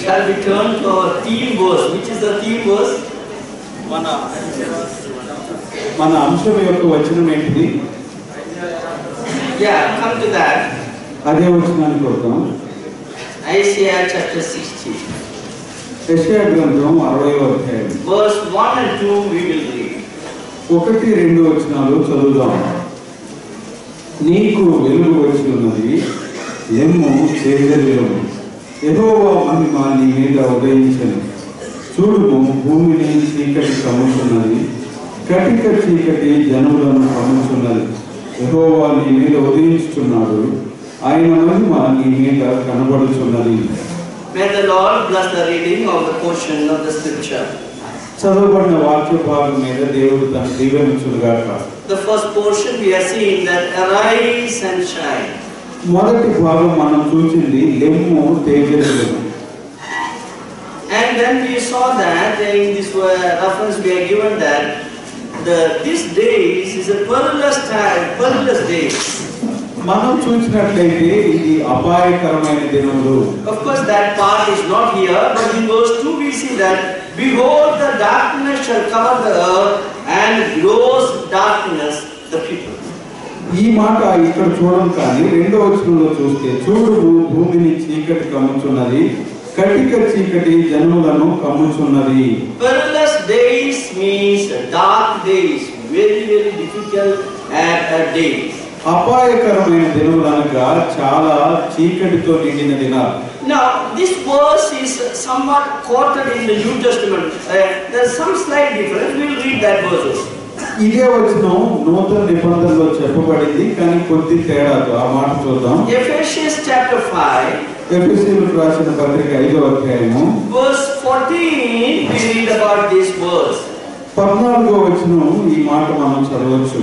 Shall we turn to our theme verse? Which is the theme verse? మన మన అంశం యొక్క వచనం ఏంటిది Yeah, come to that. అదే వచనానికి వద్దాం Isaiah chapter 60. యెషయా గ్రంథం అరవై అధ్యాయం Verse 1 and 2 we will read. ఒకటి రెండు వచనాలు చదువుదాం నీకు వెలుగు వచ్చి ఉన్నది ఎమ్ము చేదరిలము యెహోవా మహిమ నీ మీద ఉదయించను చూడుము భూమిని చీకటి కమ్ముతున్నది కటిక చీకటి జనములను కమ్ముతున్నది యెహోవా నీ మీద ఉదయించుతున్నాడు ఆయన మహిమ నీ మీద కనబడుచున్నది May the Lord bless the reading of the portion of the scripture. చదవబడిన వాక్య భాగం మీద దేవుడు తన దీవెనించుగాక The first portion we are seeing that arise and shine. మొదటి భాగం మనం చూసింది లెమ్ము తేజస్సులను And then we saw that in this uh, reference we are given that the these days is a perilous time, perilous days. మనం చూసినట్లయితే ఇది అపాయకరమైన దినములు Of course, that part is not here, but in verse 2 we see that, Behold, the darkness shall cover the earth, and gross darkness the people. ఈ మాట ఇక్కడ చూడం కానీ రెండో వచనంలో చూస్తే చూడు భూమిని చీకటి కమ్ముచున్నది కటిక చీకటి జనములను కమ్ముచున్నది Perilous days means dark days, very, very difficult uh, uh, days. అపాయకరమైన దినములు అనగా చాలా చీకటితో నిండిన దినాలు Now, this verse is somewhat quoted in the New Testament. Uh, there's some slight difference. We'll read that verse. also. ఇదే వచనం నూతన నిబంధనలో చెప్పబడింది కానీ కొద్ది తేడాతో ఆ మాట చూద్దాం Ephesians chapter 5, ఎఫెసీయులకు రాసిన పత్రిక ఐదో అధ్యాయము verse 14, we read about this verse. పద్నాలుగో వచనం ఈ మాట మనం చదవచ్చు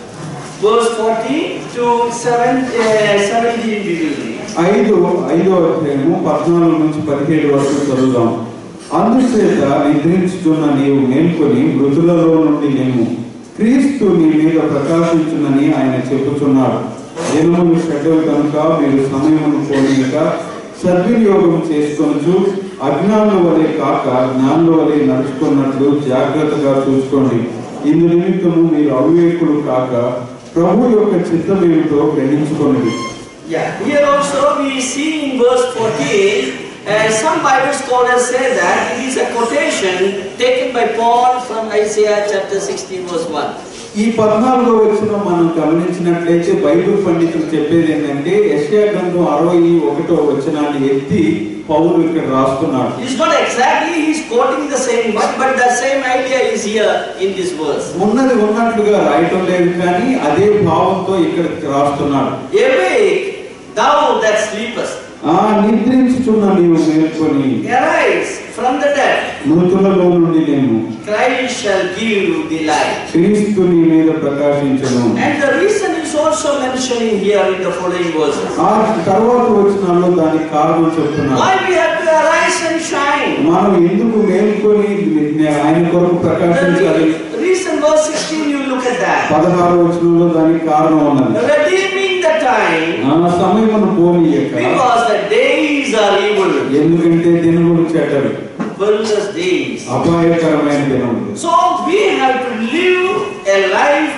Verse 14 to 7, uh, 17 we will read. ఐదు ఐదో అధ్యాయము పద్నాలుగు నుంచి పదిహేడు వరకు చదువుదాం అందుచేత నిద్రించుతున్న నీవు మేల్కొని మృతులలో నుండి నేను క్రీస్తు నీ మీద ప్రకాశించునని ఆయన చెప్పుచున్నాడు దినములు చెడ్డవి కనుక మీరు సమయమును పోనీయక సద్వినియోగం చేసుకొనచ్చు అజ్ఞానుల వలె కాక జ్ఞానుల వలె నడుచుకున్నట్లు జాగ్రత్తగా చూసుకోండి ఇందు నిమిత్తము మీరు అవివేకులు కాక ప్రభు యొక్క చిత్తం ఏమిటో గ్రహించుకోండి Yeah, here also we see in verse 14, uh, some Bible scholars say that it is a quotation taken by Paul from Isaiah chapter 60 verse 1. ఈ పద్నాలుగో వచ్చిన మనం గమనించినట్లయితే బైబిల్ పండితులు చెప్పేది ఏంటంటే యెషయా గ్రంథం అరవై ఒకటో వచనాన్ని ఎత్తి పౌలు ఇక్కడ రాస్తున్నాడు It's not exactly he's quoting the same word, but the same idea is here in this verse. ఉన్నది ఉన్నట్లుగా రాయటం లేదు కానీ అదే భావంతో ఇక్కడ రాస్తున్నాడు Awake, thou that sleepest, ఆ నిద్రించుచున్న నీవు మేల్కొని arise from the dead, మృతులలో నుండి నేను Christ shall give thee light. క్రీస్తు నీ మీద ప్రకాశించను And the reason is also mentioning here in the following verses. ఆ తర్వాత వచ్చినాల్లో దానికి కారణం చెప్తున్నాడు Why we have to arise and shine? మనం ఎందుకు మేల్కొని ఆయన కొరకు ప్రకాశించాలి The reason verse 16 you look at that. పదహారు వచనంలో దానికి కారణం ఉన్నది Redeeming the time ఆ సమయమును పోనీయక because the days are evil. ఎందుకంటే దినములు చెడ్డవి Perilous days. అపాయకరమైన దినములు So we have to live a life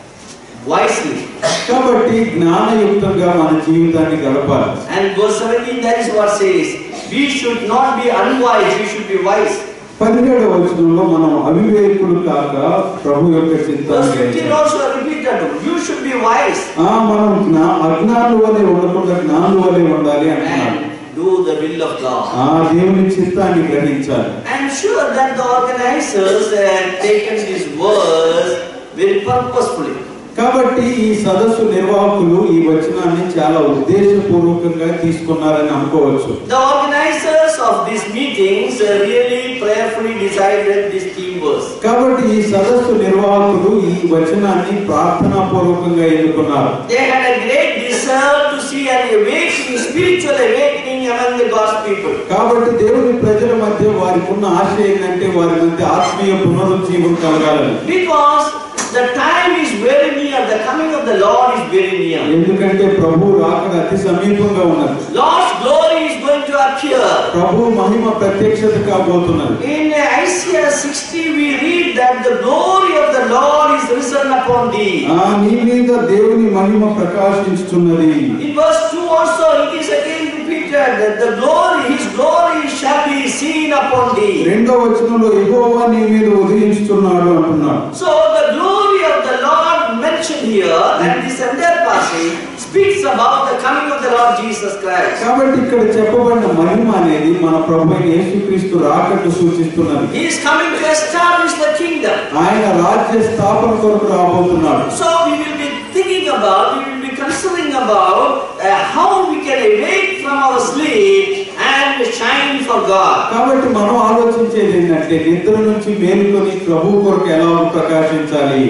wisely. కాబట్టి జ్ఞానయుక్తంగా మన జీవితాన్ని గడపాలి And verse 17 that is what says. We should not be unwise, we should be wise. పదిహేడవ వచనంలో మనం అవివేకులు కాక ప్రభు యొక్క Verse చిత్తాన్ని 15 గ్రహించాలి. also repeated. You should be wise ఆ మనం జ్ఞా అజ్ఞానుల వలె ఉండకుండా జ్ఞానుల వలె ఉండాలి అంటున్నాడు and do the will of God. ఆ దేవుని చిత్తాన్ని గ్రహించాలి I'm sure that the organizers have taken this verse very purposefully. కాబట్టి ఈ సదస్సు నిర్వాహకులు ఈ వచనాన్ని చాలా ఉద్దేశపూర్వకంగా తీసుకున్నారని అనుకోవచ్చు The organizers of these meetings uh, really prayerfully decided this theme verse. కాబట్టి ఈ సదస్సు నిర్వాహకులు ఈ వచనాన్ని ప్రార్థనా పూర్వకంగా ఎన్నుకున్నారు They had a great desire to see an awakening, spiritual awakening among the God's people. కాబట్టి దేవుని ప్రజల మధ్య వారికి ఉన్న ఆశ ఏంటంటే వారి మధ్య ఆత్మీయ పునరుజ్జీవం కలగాలని Because the time is very near, the coming of the Lord is very near. ఎందుకంటే ప్రభు రాకడ అతి సమీపంగా ఉన్నది Lord's glory is going to appear. ప్రభు మహిమ ప్రత్యక్షత కాబోతున్నది In Isaiah 60, we read that the glory of the Lord is risen upon thee. ఆ నీ మీద దేవుని మహిమ ప్రకాశించుతున్నది In verse 2 also, it is again repeated that the glory, his glory shall be seen upon thee. రెండో వచనంలో యెహోవా నీ మీద ఉదయించుతున్నాడు అంటున్నాడు So the glory of the Lord mentioned here and this entire passage speaks about the coming of the Lord Jesus Christ. కాబట్టి ఇక్కడ చెప్పబడిన మహిమ అనేది మన ప్రభు అయిన యేసుక్రీస్తు రాకట్టు సూచిస్తున్నది He is coming to establish the kingdom. ఆయన రాజ్య స్థాపన కొరకు రాబోతున్నాడు So we will be thinking about, we will be considering about uh, how we can awake from our sleep and shine for God. కాబట్టి మనం ఆలోచించేది ఏంటంటే నిద్ర నుంచి మేలుకొని ప్రభు కొరకు ఎలా ప్రకాశించాలి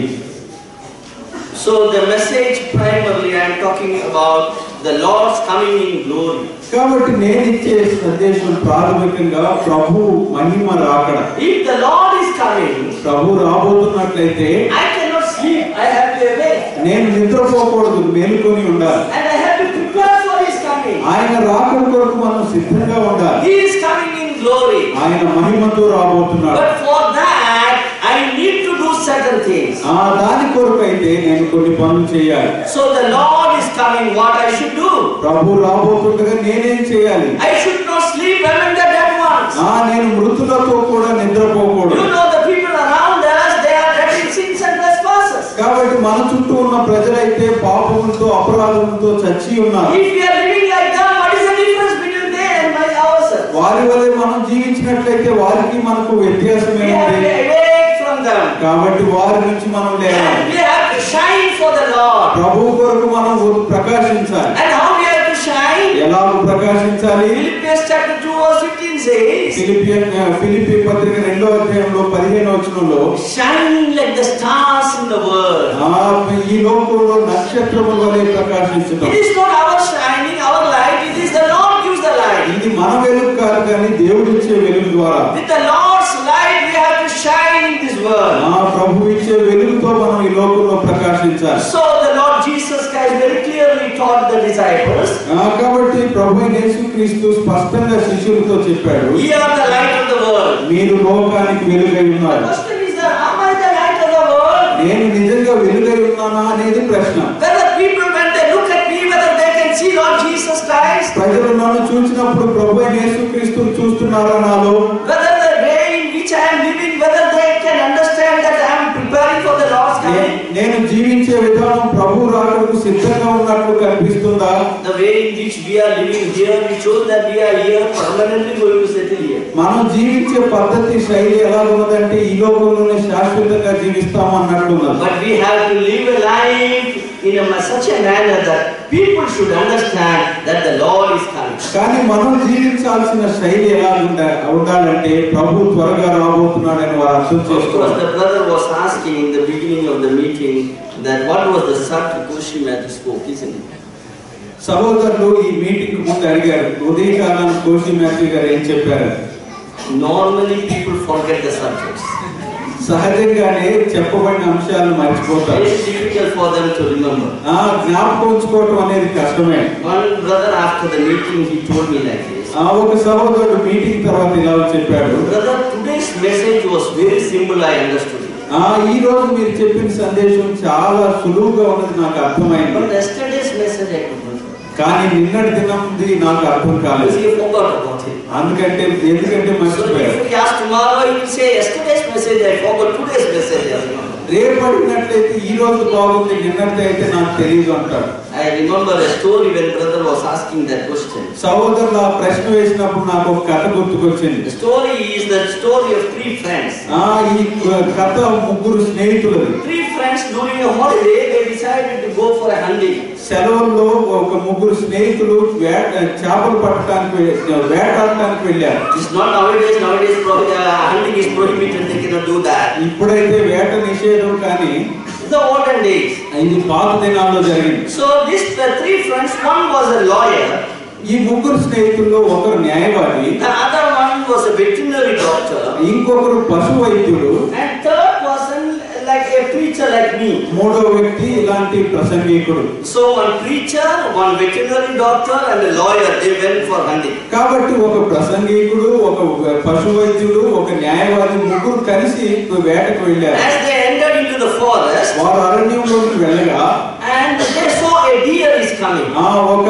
So the message primarily I am talking about the Lord's coming in glory. కాబట్టి నేను ఇచ్చే సందేశం ప్రాథమికంగా ప్రభు మహిమ రాకడ If the Lord is coming, Prabhu రాబోతున్నట్లయితే I cannot sleep. I have to awake. నేను నిద్రపోకూడదు మేలుకొని ఉండాలి And I have to prepare for His coming. ఆయన రాకడ కొరకు మనం సిద్ధంగా ఉండాలి He is coming in glory. ఆయన మహిమతో రాబోతున్నాడు But for that, I need to do certain things. ఆ దాని కొరకు అయితే నేను కొన్ని పనులు చేయాలి So the Lord is coming, what I should do? ప్రభు రాబోతుండగా నేనేం చేయాలి I should not sleep among the dead ones. ఆ నేను మృతులతో కూడా You నిద్రపోకూడదు know the people around us, they are dead in sins and trespasses. కాబట్టి మన చుట్టూ ఉన్న ప్రజలైతే పాపములతో అపరాధములతో చచ్చి ఉన్నారు If we are living like them, what is the difference between them and my ourselves? వారి వలె మనం జీవించినట్లయితే వారికి మనకు వ్యత్యాసం We have to ఏముంది awake from them. కాబట్టి వారి నుంచి మనం లేవాలి And we have to shine for the Lord. ప్రభు కొరకు మనం ప్రకాశించాలి And how we have to shine? ఎలా ప్రకాశించాలి Philippians chapter 2 verse 15 says, ఫిలిపియన్ Philippi పత్రిక రెండో అధ్యాయంలో పదిహేను వచనంలో Shining like the stars in the world. ఆ ఈ లోకంలో నక్షత్రముల వలె ప్రకాశించటం It is not our shining, our light, it is the Lord gives the light. ఇది మన వెలుగు కాదు కానీ దేవుడు ఇచ్చే వెలుగు ద్వారా With the Lord's light, we have to shine in this world. ఆ ప్రభు ఇచ్చే వెలుగుతో మనం ఈ లోకంలో ప్రకాశించాలి So the Lord Jesus Christ very clearly taught the disciples, ఆ, కాబట్టి ప్రభు అయిన యేసుక్రీస్తు స్పష్టంగా శిష్యులతో చెప్పాడు Ye are the light of the world. మీరు లోకానికి వెలుగై The ఉన్నారు question is that, am I the light of the world? నేను నిజంగా వెలుగై ఉన్నానా అనేది ప్రశ్న Whether people, when they look at me, whether they can see Lord Jesus Christ, ప్రజలు నన్ను చూసినప్పుడు ప్రభు అయిన యేసుక్రీస్తుని చూస్తున్నారా నాలో whether the way in which I am living, whether they can understand that I am preparing for the Lord's నే- coming, నేను జీవించే విధానం ప్రభు రాకడకు సిద్ధంగా ఉన్నట్లు కనిపిస్తుందా the way in which we are living here, we show that we are here permanently going to settle here. మనం జీవించే పద్ధతి శైలి ఎలా ఉన్నదంటే ఈ లోకంలోనే శాశ్వతంగా జీవిస్తాం అన్నట్లున్నది But we have to live a life in a, such a manner that people should understand that the Lord is coming. కానీ మనం జీవించాల్సిన శైలి ఎలా ఉండ- ఉండాలంటే ప్రభు త్వరగా రాబోతున్నాడని వారు అర్థం Of course, చేసుకోవాలి the brother was asking in the beginning of the meeting that what was the subtle question that he spoke, isn't it? సహోదరులు ఈ మీటింగ్ ముందు అడిగారు ఉదయకాలం కోశి మ్యాథ్యూ గారు ఏం చెప్పారు Normally, people forget the subjects. సహజంగానే చెప్పబడిన అంశాలను మర్చిపోతారు It's difficult for them to remember. ఆ జ్ఞాపకం ఉంచుకోవటం అనేది కష్టమే One brother after the meeting, he told me like this. ఆ ఒక సహోదరుడు మీటింగ్ తర్వాత ఇలా చెప్పాడు Brother, today's message was very simple, I understood it. ఆ ఈ రోజు మీరు చెప్పిన సందేశం చాలా సులువుగా ఉన్నది నాకు అర్థమైంది But yesterday's message I could not. కానీ నిన్నటి దినంది నాకు అర్థం Because కాలేదు he forgot about it. అందుకంటే ఎందుకంటే So మర్చిపోయారు if we ask tomorrow, he will say, yesterday's message I forgot, today's message I remember. రేపు అడిగినట్లయితే ఈ రోజు బాగుంది నిన్నటి అయితే నాకు తెలియదు అంటాడు I remember a story when brother was asking that question. సహోదరులు ఆ ప్రశ్న వేసినప్పుడు నాకు ఒక కథ గుర్తుకొచ్చింది The story is the story of three friends. ఆ ఈ కథ ముగ్గురు స్నేహితులది Three friends during a holiday, they decided to go for a hunting. సెలవుల్లో ఒక ముగ్గురు స్నేహితులు వేట చేపలు పట్టడానికి వె- వేటాడటానికి వెళ్ళారు It's not nowadays, nowadays pro- uh, hunting is prohibited, they cannot do that. ఇప్పుడైతే వేట నిషేధం కానీ In the olden days. ఇది పాత దినాల్లో జరిగింది So this, the three friends, one was a lawyer, ఈ ముగ్గురు స్నేహితుల్లో ఒకరు న్యాయవాది the other one was a veterinary doctor, ఇంకొకరు పశు వైద్యుడు and third person like a preacher like me. మూడో వ్యక్తి ఇలాంటి ప్రసంగికుడు So one preacher, one veterinary doctor and a lawyer, they went for hunting. కాబట్టి ఒక ప్రసంగికుడు ఒక పశు వైద్యుడు ఒక న్యాయవాది ముగ్గురు కలిసి వేటకు వెళ్ళారు As they entered into the forest, వారు అరణ్యంలోకి వెళ్ళగా and they saw a deer is coming. ఆ ఒక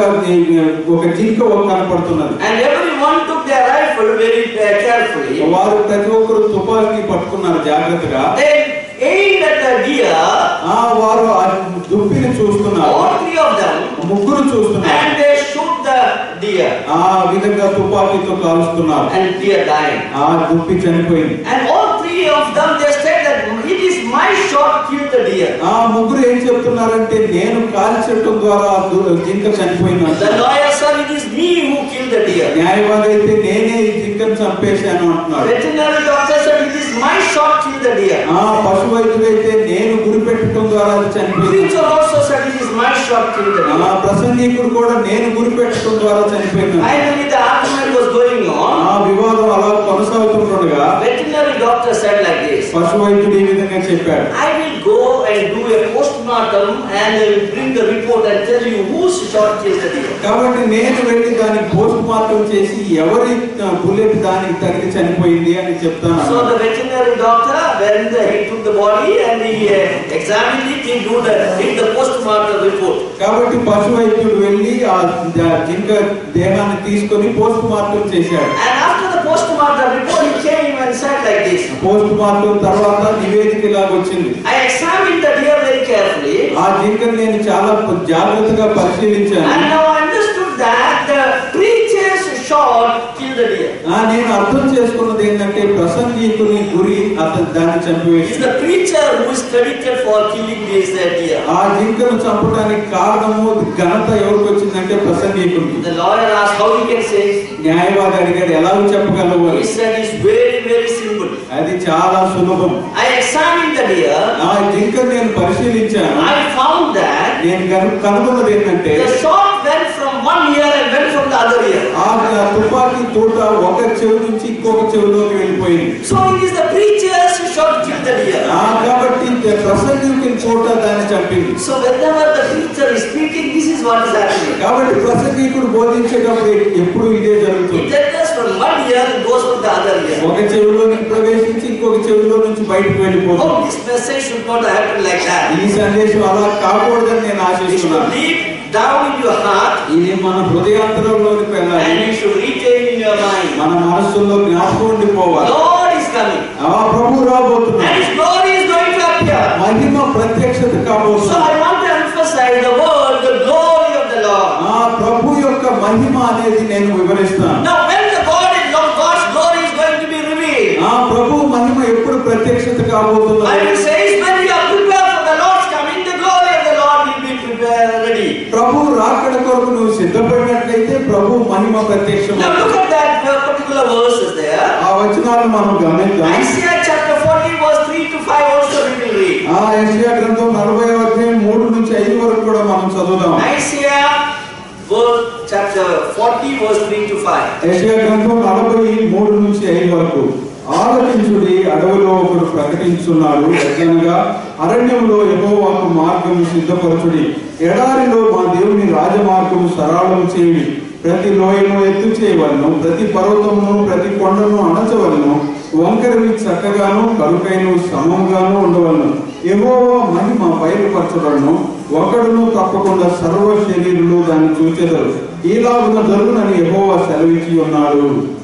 ఒక జింక ఒక కనపడుతున్నది And everyone took their rifle very uh, carefully. వారు ప్రతి ఒక్కరు తుపాకీ పట్టుకున్నారు జాగ్రత్తగా They aimed at the deer, ఆ వారు ఆ దుప్పిని చూస్తున్నారు all three of them, ముగ్గురు చూస్తున్నారు and they shoot the deer. ఆ విధంగా తుపాకీతో కాలుస్తున్నారు And deer died. ఆ దుప్పి చనిపోయింది And all three of them, they said that it is my shot killed the deer. ఆ ముగ్గురు ఏం చెప్తున్నారంటే నేను కాల్చటం ద్వారా ఆ దు- జింక చనిపోయింది The అంటున్నారు. lawyer said it is me who killed the deer. న్యాయవాది అయితే నేనే ఈ జింకను చంపేశాను అంటున్నాడు Veterinary doctor said it is my shot killed the deer. ఆ పశు వైద్యుడు అయితే నేను గురి పెట్టడం ద్వారా అది చనిపోయింది Preacher also said it is my shot killed the ఆ deer. ప్రసంగికుడు కూడా నేను గురి పెట్టడం ద్వారా చనిపోయింది Finally, the argument was going on. ఆ వివాదం అలా కొనసాగుతుండగా Veterinary doctor said like this. పశు వైద్యుడు ఈ విధంగా చెప్పాడు I will go and do a postmortem and I will bring the report and tell you whose shot killed the deer. కాబట్టి నేను వెళ్ళి దానికి పోస్ట్ మార్టం చేసి ఎవరి బుల్లెట్ దానికి తగిలి చనిపోయింది అని చెప్తాను So the veterinary doctor, when the, he took the body and he uh, examined it, he do the, did the postmortem report. కాబట్టి పశు వైద్యుడు వెళ్ళి ఆ ద- జింక దేహాన్ని తీసుకొని పోస్ట్ మార్టం చేశాడు And after the postmortem report, he came and said like this. Post mortem తర్వాత నివేదిక ఇలాగ వచ్చింది I examined the deer very carefully ఆ జింకను నేను చాలా జాగ్రత్తగా పరిశీలించాను and now I understood that the preacher's shot killed the deer. ఆ, నేను అర్థం చేసుకున్నది ఏంటంటే ప్రసంగికుని గురి అతను దాన్ని It's చంపివేసి the preacher who is credited for killing this uh, deer. ఆ జింకను చంపడానికి కారణము ఘనత ఎవరికి వచ్చిందంటే ప్రసంగికుడికి The lawyer asked how he can say. న్యాయవాది అడిగాడు ఎలా చెప్పగలవు He అని said it's very, very simple. అది చాలా సులభం I examined the deer. ఆ జింకను నేను పరిశీలించాను I found that నేను కను- కనుగొన్నది ఏంటంటే the shot went from one ear and went from the other ear. ఆ తుపాకీ తోట ఒక చెవి నుంచి ఇంకొక చెవిలోకి వెళ్ళిపోయింది So it is the preacher's shot killed the deer. ఆ కాబట్టి ప్రసంగికుని చోట దాన్ని చంపింది So whenever the preacher is speaking, this is what is happening. కాబట్టి ప్రసంగికుడు బోధించేటప్పుడు ఎప్పుడు ఇదే It జరుగుతుంది enters from one ear and goes from the other ear. ఒక చెవిలోకి ప్రవేశించి ఇంకొక చెవిలో నుంచి బయటకు వెళ్ళిపోతుంది Oh, this message should not happen like that. ఈ సందేశం అలా కాకూడదని నేను It should ఆశిస్తున్నాను deep down in your heart ఇది మన హృదయాంతరంలోనికి వెళ్ళాలి and you should retain in your mind. మన మనస్సులో జ్ఞాపకం ఉండిపోవాలి Lord is coming ఆ ప్రభు and రాబోతున్నాడు His glory is going to appear. మహిమ ప్రత్యక్షత So కాబోతున్నాడు I want to emphasize the word, the glory of the Lord. ఆ ప్రభు యొక్క మహిమ అనేది నేను వివరిస్తాను Now, when the God is, God's glory is going to be revealed, ఆ ప్రభు మహిమ ఎప్పుడు ప్రత్యక్షత I కాబోతున్నది will say, is when you are prepared for the Lord's coming, the glory of the Lord will be prepared ready. ప్రభు రాకడ కొరకు నువ్వు సిద్ధపడినట్లయితే ప్రభు మహిమ ప్రత్యక్షం Now look at that uh, particular verses there. ఆ వచనాలు మనం గమనిద్దాం Isaiah chapter 40 verse 3 to 5 also we will read. ఆ యెషయా గ్రంథం నలభై అధ్యాయం మూడు నుంచి ఐదు వరకు కూడా మనం చదువుదాం Isaiah verse, chapter 40 verse 3 to 5. యెషయా గ్రంథం నలభై మూడు నుంచి ఐదు వరకు ఆలకించుడి అడవిలో ఒకడు ప్రకటించున్నాడు ఎట్లనగా అరణ్యంలో యెహోవాకు మార్గము సిద్ధపరచుడి ఎడారిలో మా దేవుని రాజమార్గము సరళం చేయుడి ప్రతి లోయను ఎత్తు చేయవలను ప్రతి పర్వతమును ప్రతి కొండను అణచవలను వంకరవి చక్కగాను కరుకైన సమముగాను ఉండవలను యెహోవా మహిమ బయలుపరచబడను ఒకడును తప్పకుండా సర్వ శరీరులు దాన్ని చూచెదరు ఈలాగున జరుగునని యెహోవా సెలవిచ్చి ఉన్నాడు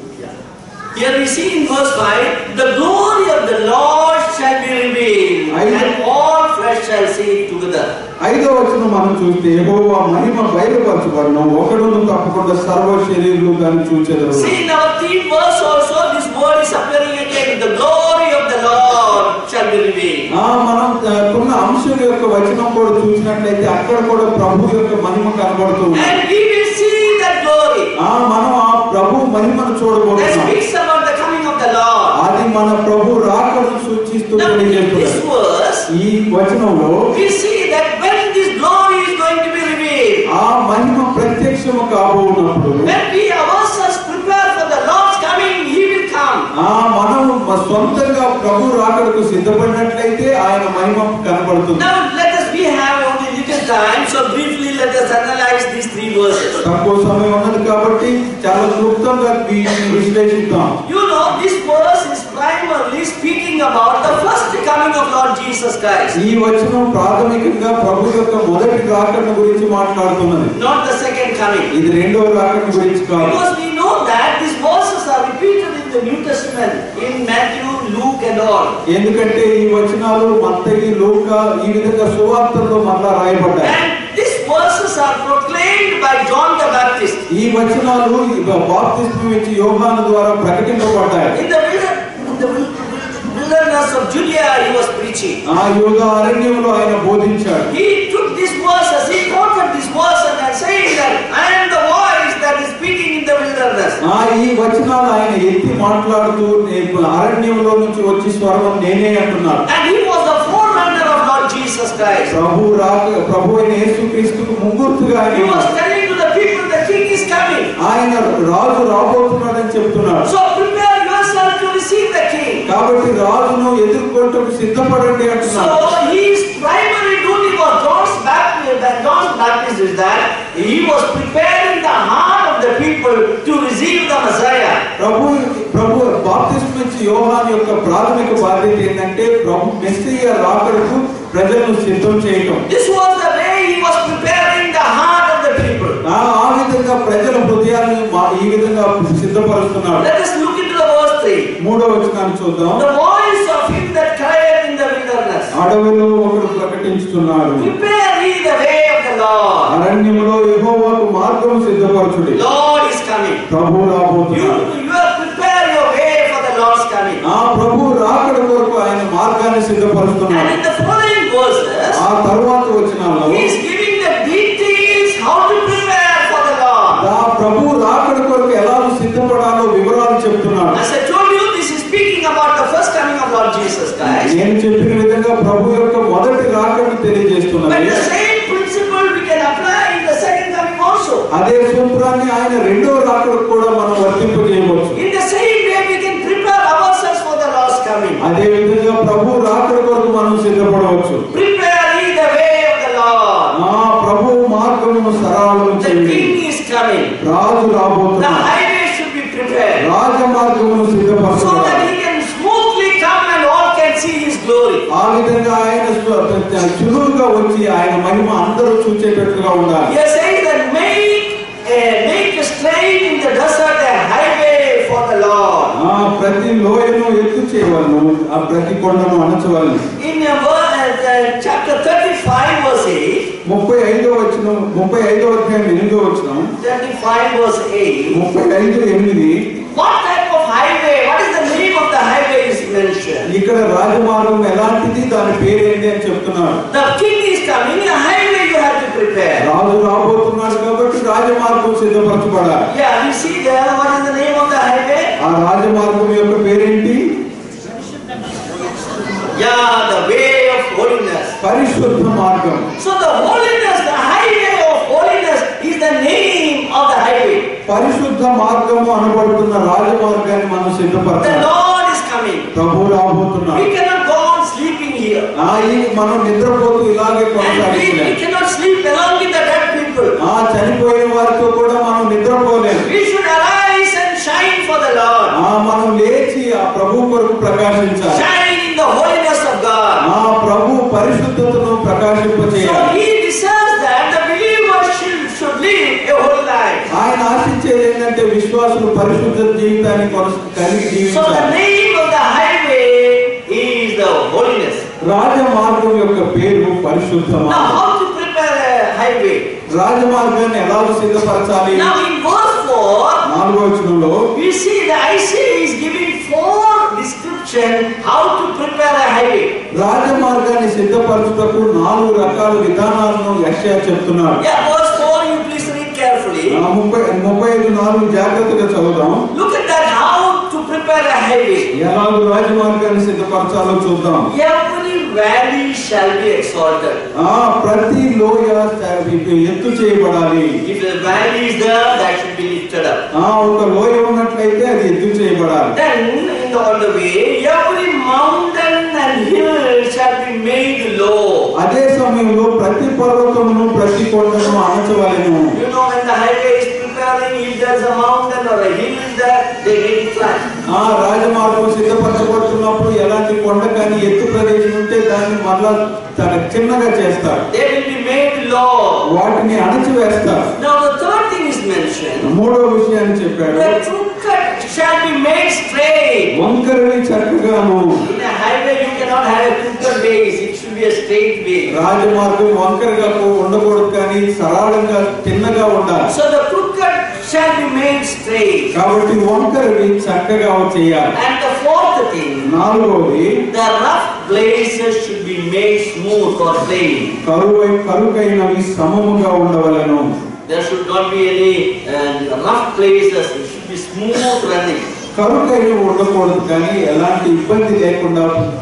Here we see in verse 5, the glory of the Lord shall be revealed, I- and all flesh shall see it together. ఐదో వచనం మనం చూస్తే యెహోవా మహిమ బయలుపరచబడను ఒకడును తప్పకుండా సర్వ శరీరులు దాన్ని చూచెదరు See in our theme verse also, this word is appearing again. The glory of the Lord shall be revealed. ఆ మనం ఆ, కొన్న అంశం యొక్క వచనం కూడా చూసినట్లయితే అక్కడ కూడా ప్రభు యొక్క మహిమ కనబడుతుంది And we will see that glory. ఆ మనం ఆ ప్రభు మహిమను That చూడబోతున్నాం speaks about the coming of the Lord. అది మన ప్రభు రాకను సూచిస్తూ Now in this తెలియజేస్తున్నది. verse, ఈ వచనంలో we see that when this glory is going to be revealed, ఆ మహిమ ప్రత్యక్షము కాబోనప్పుడు when we ourselves prepare for the Lord's coming, He will come. ఆ మనం మ- సొంతంగా ప్రభు రాకడకు సిద్ధపడినట్లయితే ఆయన మహిమ కనబడుతుంది Now let us we have only time, so briefly let us analyze these three verses. తక్కువ సమయం ఉన్నది కాబట్టి చాలా క్లుప్తంగా వీటిని విశ్లేషిద్దాం You know, this verse is primarily speaking about the first coming of Lord Jesus Christ, ఈ వచనం ప్రాథమికంగా ప్రభు యొక్క మొదటి రాకడ గురించి మాట్లాడుతున్నది not the second coming. ఇది రెండవ రాకడ గురించి కాదు Because we know that these verses are repeated in the New Testament, in Matthew, Luke, and all. ఎందుకంటే ఈ వచనాలు మత్తయి లూక ఈ విధంగా సువార్తల్లో మళ్ళా రాయబడ్డాయి And these verses are proclaimed by John the Baptist. ఈ వచనాలు బాప్తిస్మం ఇచ్చి యోహాను ద్వారా ప్రకటింపబడ్డాయి In the, wilder- in the wil- wilderness of Judea, he was preaching. ఆ యోగ అరణ్యంలో ఆయన బోధించాడు He took these verses, he quoted these verses and saying that I am the voice that is speaking in the wilderness. ఆ ఈ వచనాలు ఆయన ఎత్తి మాట్లాడుతూ నేను అరణ్యంలో నుంచి వచ్చి స్వరం నేనే అంటున్నాడు And he was the forerunner of Lord Jesus Christ. ప్రభు రాక ప్రభు అయిన యేసుక్రీస్తుకు ముంగుర్తుగా ఆయన He was ఉన్నాడు. telling to the people the king is coming. ఆయన రాజు రాబోతున్నాడని చెప్తున్నాడు So prepare yourself to receive the king. కాబట్టి రాజును ఎదుర్కొంటూ సిద్ధపడండి అంటున్నాడు So his primary duty was John's baptism. That John's baptism is that he was preparing the heart of the people to receive the Messiah. ప్రభు ప్రభు బాప్తిస్మ ఇచ్చి యోహాన్ యొక్క ప్రాథమిక బాధ్యత ఏంటంటే ప్రభు మెస్సయ్య రాకడకు ప్రజలను సిద్ధం చేయటం This was the way he was preparing the heart of the people. ఆ ఆ విధంగా ప్రజల హృదయాన్ని మా- ఈ విధంగా సిద్ధపరుస్తున్నాడు Let us look into the verse 3. మూడో వచనాన్ని చూద్దాం The voice of him that cried in the wilderness. అడవిలో ఒకడు ప్రకటించుతున్నాడు Prepare ye the way of the Lord. అరణ్యంలో యెహోవాకు మార్గం సిద్ధపరచుడి Lord is coming. Prabhu You, రాబోతున్నాడు you have prepared your way for the Lord's coming. ఆ ప్రభు రాకడ కొరకు ఆయన మార్గాన్ని And సిద్ధపరుస్తున్నాడు in the following verses, ఆ తరువాత వచనాల్లో he is giving the details how to prepare for the Lord. ఆ ప్రభు రాకడ కొరకు ఎలా సిద్ధపడాలో వివరాలు చెప్తున్నాడు As I told you, this is speaking about the first coming of Lord Jesus Christ. నేను చెప్పిన విధంగా ప్రభు యొక్క మొదటి రాకడను But తెలియజేస్తున్నది the same principle we can apply in the second coming also. అదే సూత్రాన్ని ఆయన రెండో రాకడకు కూడా మనం వర్తింపజేయవచ్చు In the same way, we can prepare ourselves for the Lord's coming. అదే విధంగా ప్రభు రాకడ కొరకు మనం సిద్ధపడవచ్చు Prepare ye the way of the Lord. ఆ ప్రభు మార్గమును సరళం The చేయండి king is coming. Raju The రాబోతున్నాడు highway should be prepared. రాజమార్గమును So that సిద్ధపరచాలి he can smoothly come and all can see his glory. ఆ విధంగా ఆయన సు- సులువుగా వచ్చి ఆయన మహిమ అందరూ చూచేటట్లుగా ఉండాలి He says that make, uh, make straight in the desert a highway for the Lord. ఆ ప్రతి లోయను ఎత్తు చేయవలను ఆ ప్రతి కొండను అణచవలను In uh, ver- uh, chapter 35 verse 8, ముప్పై ఐదో వచ్చిన ముప్పై ఐదో అధ్యాయం ఎనిమిదో వచ్చిన 35 verse 8, ముప్పై ఐదు ఎనిమిది what type of highway, what is the name of the highway is mentioned? ఇక్కడ రాజమార్గం ఎలాంటిది దాని పేరేంటి అని చెప్తున్నారు The king is coming, a highway you have to prepare. రాజు రాబోతున్నాడు కాబట్టి రాజమార్గం సిద్ధపరచబడాలి Yeah, you see there, what is the name of the highway? ఆ రాజమార్గం యొక్క పేరేంటి Yeah, the way of holiness. పరిశుద్ధ మార్గం So the holiness, the highway of holiness is the name of the highway. పరిశుద్ధ మార్గము అనబడుతున్న రాజమార్గాన్ని మనం The సిద్ధపరచాలి Lord is coming. ప్రభు రాబోతున్నాడు We cannot go on sleeping here. ఆ ఈ మనం నిద్రపోతూ ఇలాగే And we, we కొనసాగించలేం cannot sleep along with the dead people. ఆ చనిపోయిన వారితో కూడా మనం నిద్రపోలేము We should arise and shine for the Lord. ఆ మనం లేచి ఆ ప్రభు కొరకు ప్రకాశించాలి Shine in the holiness of God. ఆ ప్రభు పరిశుద్ధతను So ప్రకాశింపచేయాలి he desires that the believer should, should live a holy life. ఆయన ఆశించేది ఏంటంటే విశ్వాసులు పరిశుద్ధ జీవితాన్ని కొనస- కలిగి So the జీవించాలి name of the highway is the holiness. రాజమార్గం యొక్క పేరు పరిశుద్ధ Now మార్గం how to prepare a highway? రాజమార్గాన్ని ఎలా సిద్ధపరచాలి Now in verse 4, నాలుగో వచనంలో we see the Isaiah is giving four description how to prepare a highway. రాజమార్గాన్ని సిద్ధపరచుటకు నాలుగు రకాల విధానాలను యక్షయా చెప్తున్నాడు Yeah, verse 4, you please read carefully. ఆ ముప్పై ముప్పై ఐదు నాలుగు జాగ్రత్తగా చదువుదాం Look at that, how to prepare a highway. ఎలాగో రాజమార్గాన్ని సిద్ధపరచాలో చూద్దాం Every valley shall be exalted. ఆ ప్రతి లోయ ఎత్తు చేయబడాలి If the valley is there, that should be lifted up. ఆ ఒక లోయ ఉన్నట్లయితే అది ఎత్తు చేయబడాలి Then, in the other way, every mountain and hill shall be made low. అదే సమయంలో ప్రతి పర్వతమును కొండను అణచవలెను You know, when the highway is preparing, if there's a mountain or a hill is there, they make it flat. ఆ రాజమార్గం సిద్ధపరచబడుతున్నప్పుడు ఎలాంటి కొండ కానీ ఎత్తు ప్రదేశం ఉంటే దాన్ని మళ్ళా తన చిన్నగా చేస్తారు They will be made low. వాటిని అణచివేస్తారు Now the third thing is mentioned. మూడో విషయాన్ని చెప్పాడు The crooked shall be made straight. వంకరని చక్కగాను In a highway, you cannot have a crooked ways. It should be a straight way. రాజమార్గం వంకరగా పో- ఉండకూడదు కానీ సరళంగా తిన్నగా ఉండాలి So the crooked shall be made straight. కాబట్టి వంకరని చక్కగా చేయాలి And the fourth thing, నాలుగోది the rough places should be made smooth or plain. కరువై కరుకైనవి సమముగా ఉండవలను There should not be any uh, rough places. It should be smooth running. కరుకైన ఉండకూడదు కానీ ఎలాంటి ఇబ్బంది లేకుండా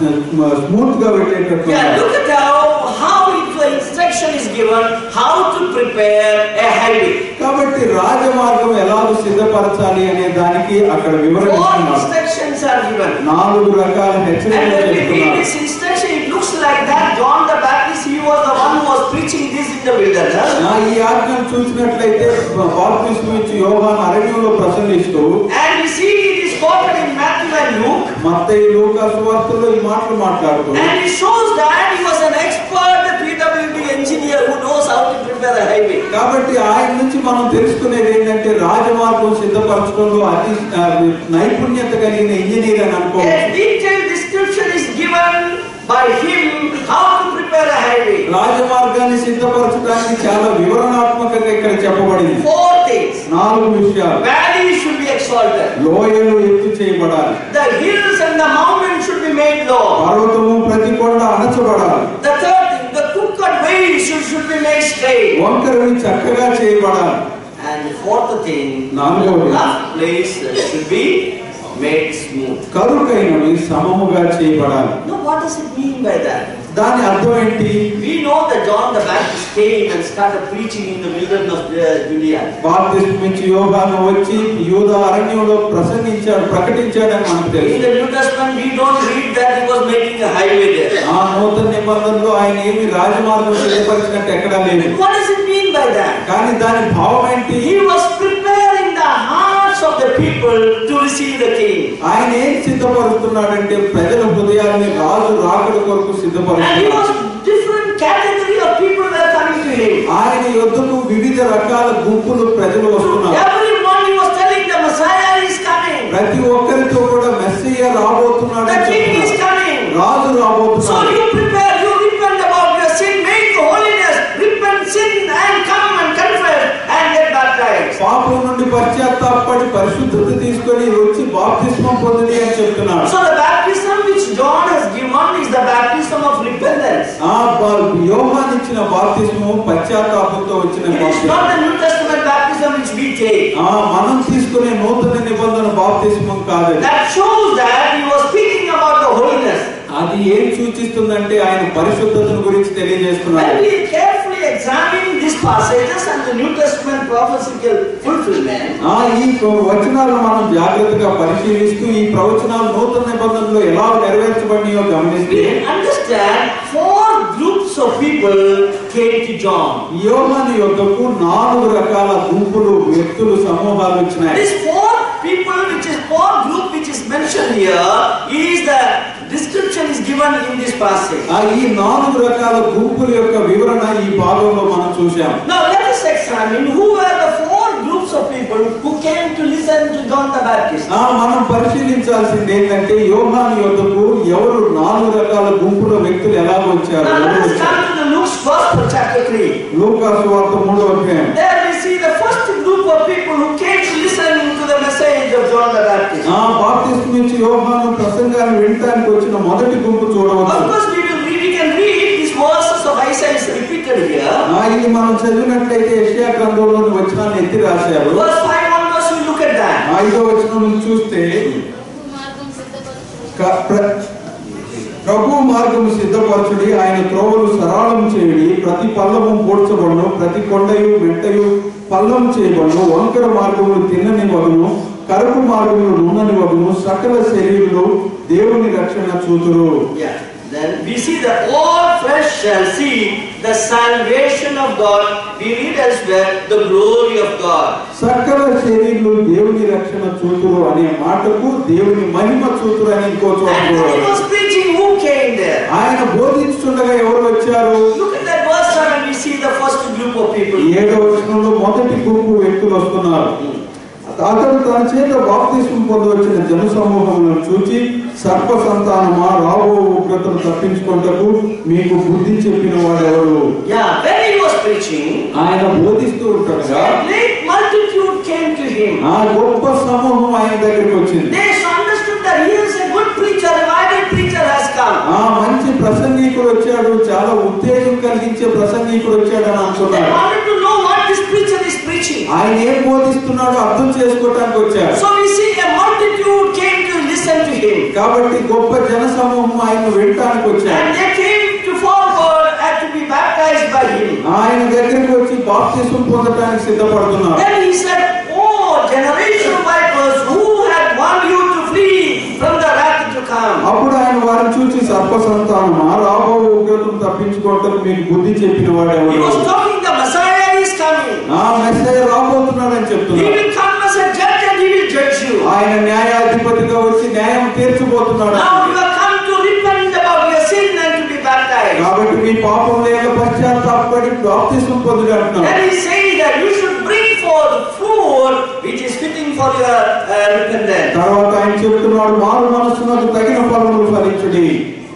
స్మూత్ గా వెళ్ళేటట్టు Yeah, ఉండాలి. look at how how it, the instruction is given how to prepare a highway. కాబట్టి రాజమార్గం ఎలాగ సిద్ధపరచాలి అనే దానికి అక్కడ వివరణ Four ఇస్తున్నారు instructions are given. నాలుగు రకాల And హెచ్చరికలు when we read చెప్తున్నారు this instruction, it looks like that John the Baptist, he was the one who was preaching this in the wilderness. నా ఈ ఆజ్ఞను చూసినట్లయితే బాప్తిస్మ ఇచ్చి యోహాన్ అరణ్యంలో ప్రసంగిస్తూ And we see it is quoted in Matthew and Luke. మత్తయి లూకాసు వార్తల్లో ఈ మాటలు మాట్లాడుతూ And it shows that he was an expert PWD engineer who knows how to prepare a highway. కాబట్టి ఆయన నుంచి మనం తెలుసుకునేది ఏంటంటే రాజమార్గం సిద్ధపరచడంలో అతి ఆ, నైపుణ్యత కలిగిన ఇంజనీర్ అని అనుకోవచ్చు A detailed description is given by him how to prepare a highway. రాజమార్గాన్ని సిద్ధపరచడానికి చాలా వివరణాత్మకంగా ఇక్కడ చెప్పబడింది Four things. నాలుగు విషయాలు Valleys should be exalted. లోయలు ఎత్తు చేయబడాలి The hills and the mountains should be made low. పర్వతము ప్రతి కొండ అణచబడాలి The third thing, the crooked ways should, should be made straight. వంకరని చక్కగా చేయబడాలి And the fourth thing, the నాలుగవది. rough places should be made smooth. కరుకైనవి సమముగా చేయబడాలి Now, what does it mean by that? దాని అర్థం ఏంటి We know that John the Baptist came and started preaching in the wilderness of uh, Judea. బాప్తిస్మ నుంచి యోగాను వచ్చి యూద అరణ్యంలో ప్రసంగించాడు ప్రకటించాడని మనకు In తెలుసు the New Testament, we don't read that he was making a highway there. ఆ నూతన నిబంధనలో ఆయన ఏమి రాజమార్గం సిద్ధపరిచినట్టు ఎక్కడా లేదు What does it mean by that? కానీ దాని భావం ఏంటి He was preparing the hearts of the people to receive the king. ఆయన ఏం సిద్ధపరుస్తున్నాడంటే ప్రజల హృదయాన్ని రాజు రాకడ కొరకు And he సిద్ధపరుస్తున్నాడు was different category of people were coming to him. ఆయన యొద్దకు వివిధ రకాల గుంపులు ప్రజలు వస్తున్నారు Everyone he was telling the Messiah is coming. ప్రతి ఒక్కరితో కూడా మెస్సయ్య రాబోతున్నాడు The అని king is చెప్తున్నారు. coming. రాజు So రాబోతున్నాడు you prepare, you repent about your sin, make holiness, repent sin and come and confess and get baptized. పాపం నుండి పశ్చాత్తాపడి పరిశుద్ధత తీసుకొని వచ్చి బాప్తిస్మం పొందిడి అని చెప్తున్నాడు So the baptism which John has given is the baptism of repentance. ఆ యోహాన్ ఇచ్చిన బాప్తిస్మం పశ్చాత్తాపంతో వచ్చిన It is బాప్తిస్మం not the New Testament baptism which we take. ఆ మనం తీసుకునే నూతన నిబంధన బాప్తిస్మం కాదు That shows that he was speaking about the holiness. అది ఏం సూచిస్తుందంటే ఆయన పరిశుద్ధతను గురించి తెలియజేస్తున్నారు When we carefully examine these passages and the New Testament prophetical fulfillment, ఆ ఈ వచనాలను మనం జాగ్రత్తగా పరిశీలిస్తూ ఈ ప్రవచనాలు నూతన నిబంధనలో ఎలా నెరవేర్చబడినాయో గమనిస్తే we understand four groups of people came to John. యోహాను యొద్దకు నాలుగు రకాల గుంపులు వ్యక్తులు సమూహాలు వచ్చినాయి This four people, which is four group which is mentioned here, is the description is given in this passage. ఆ ఈ నాలుగు రకాల గుంపుల యొక్క వివరణ ఈ భాగంలో మనం చూసాం Now let us examine who were the four groups of people who came to listen to John the Baptist. ఆ మనం పరిశీలించాల్సింది ఏంటంటే యోహాను యొద్దకు ఎవరు నాలుగు రకాల గుంపుల వ్యక్తులు ఎలా వచ్చారు Now let ఎవరు us come వచ్చారు to the Luke's Gospel chapter 3. లూకాసు వార్త మూడో అధ్యాయం There we see the first group of people who came to listen to the message of John the Baptist. ఆ బాప్తిస్మ నుంచి యోహాను ప్రసంగాన్ని వినటానికి వచ్చిన మొదటి గుంపు Of చూడవచ్చు course, we will read, we can read these verses of Isaiah is repeated here. ఆ ఇది మనం చదివినట్లయితే యెషయా గ్రంథంలోని వచనాన్ని ఎత్తి రాశారు Verse 5 onwards, we look at that. ఐదో వచనం నుంచి చూస్తే మార్గం సిద్ధపరచు క- ప్ర- ప్రభు మార్గము సిద్ధపరచుడి ఆయన త్రోవలు సరళం చేయుడి ప్రతి పల్లము పూడ్చబడును ప్రతి కొండయు మెట్టయు పల్లం చేయబడును వంకర మార్గములు తిన్నని వగును కరుపు మార్గములు నూనెని వగును సకల శరీరులు దేవుని రక్షణ చూతురు Yeah. Then we see that all flesh shall see the salvation of God. We read elsewhere the glory of God. సకల శరీరులు దేవుని రక్షణ చూతురు అనే మాటకు దేవుని మహిమ చూతురు అని ఇంకో చోట And when he చూడవచ్చు. was preaching, who came there? ఆయన బోధించుండగా ఎవరు వచ్చారు Look at that verse 7, we see the first group of people. ఏడవ వచనంలో మొదటి గుంపు వ్యక్తులు వస్తున్నారు అతడు తన చేత బాప్తిస్మం పొందవచ్చిన జన సమూహములను చూచి సర్ప సంతానమా రాబో ఉగ్రతను తప్పించుకుంటకు మీకు బుద్ధి చెప్పిన వాడెవరు Yeah, when he was preaching, ఆయన బోధిస్తూ ఉంటుండగా a great multitude came to him. ఆ గొప్ప సమూహం ఆయన దగ్గరికి వచ్చింది They understood that he is a good preacher, revival preacher has come. ఆ మంచి ప్రసంగికుడు వచ్చాడు చాలా ఉత్తేజం కలిగించే ప్రసంగికుడు వచ్చాడు అని They అనుకున్నాడు wanted to know what this preacher is preaching. ఆయన ఏం బోధిస్తున్నాడో అర్థం చేసుకోవటానికి వచ్చాడు So we see a multitude came to listen to him. కాబట్టి గొప్ప జన సమూహం ఆయన వినటానికి వచ్చాడు And they came to forward and to be baptized by him. ఆయన దగ్గరికి వచ్చి బాప్తిసం పొందటానికి సిద్ధపడుతున్నారు Then he said, Oh, generation of vipers, who had warned you to flee from the wrath to come? అప్పుడు ఆయన వారిని చూసి సర్ప సంతానమా రాబో ఉగ్రతను తప్పించుకోవటం మీకు బుద్ధి చెప్పిన వాడు He ఎవరు was talking, the Messiah is coming. ఆ మెస్సయ్య రాబోతున్నాడని He చెప్తున్నాడు will come as a judge and he will judge you. ఆయన న్యాయాధిపతిగా వచ్చి న్యాయం తీర్చబోతున్నాడు Now you have come to repent about your sin and to be baptized. కాబట్టి మీ పాపం లేక పశ్చాత్తాపడి బాప్తిసం పొందుడు అంటున్నాడు Then he says that you should bring forth fruit which is fitting for your uh, repentance. తర్వాత ఆయన చెప్తున్నాడు మారు మనస్సునకు తగిన ఫలములు ఫలించుడి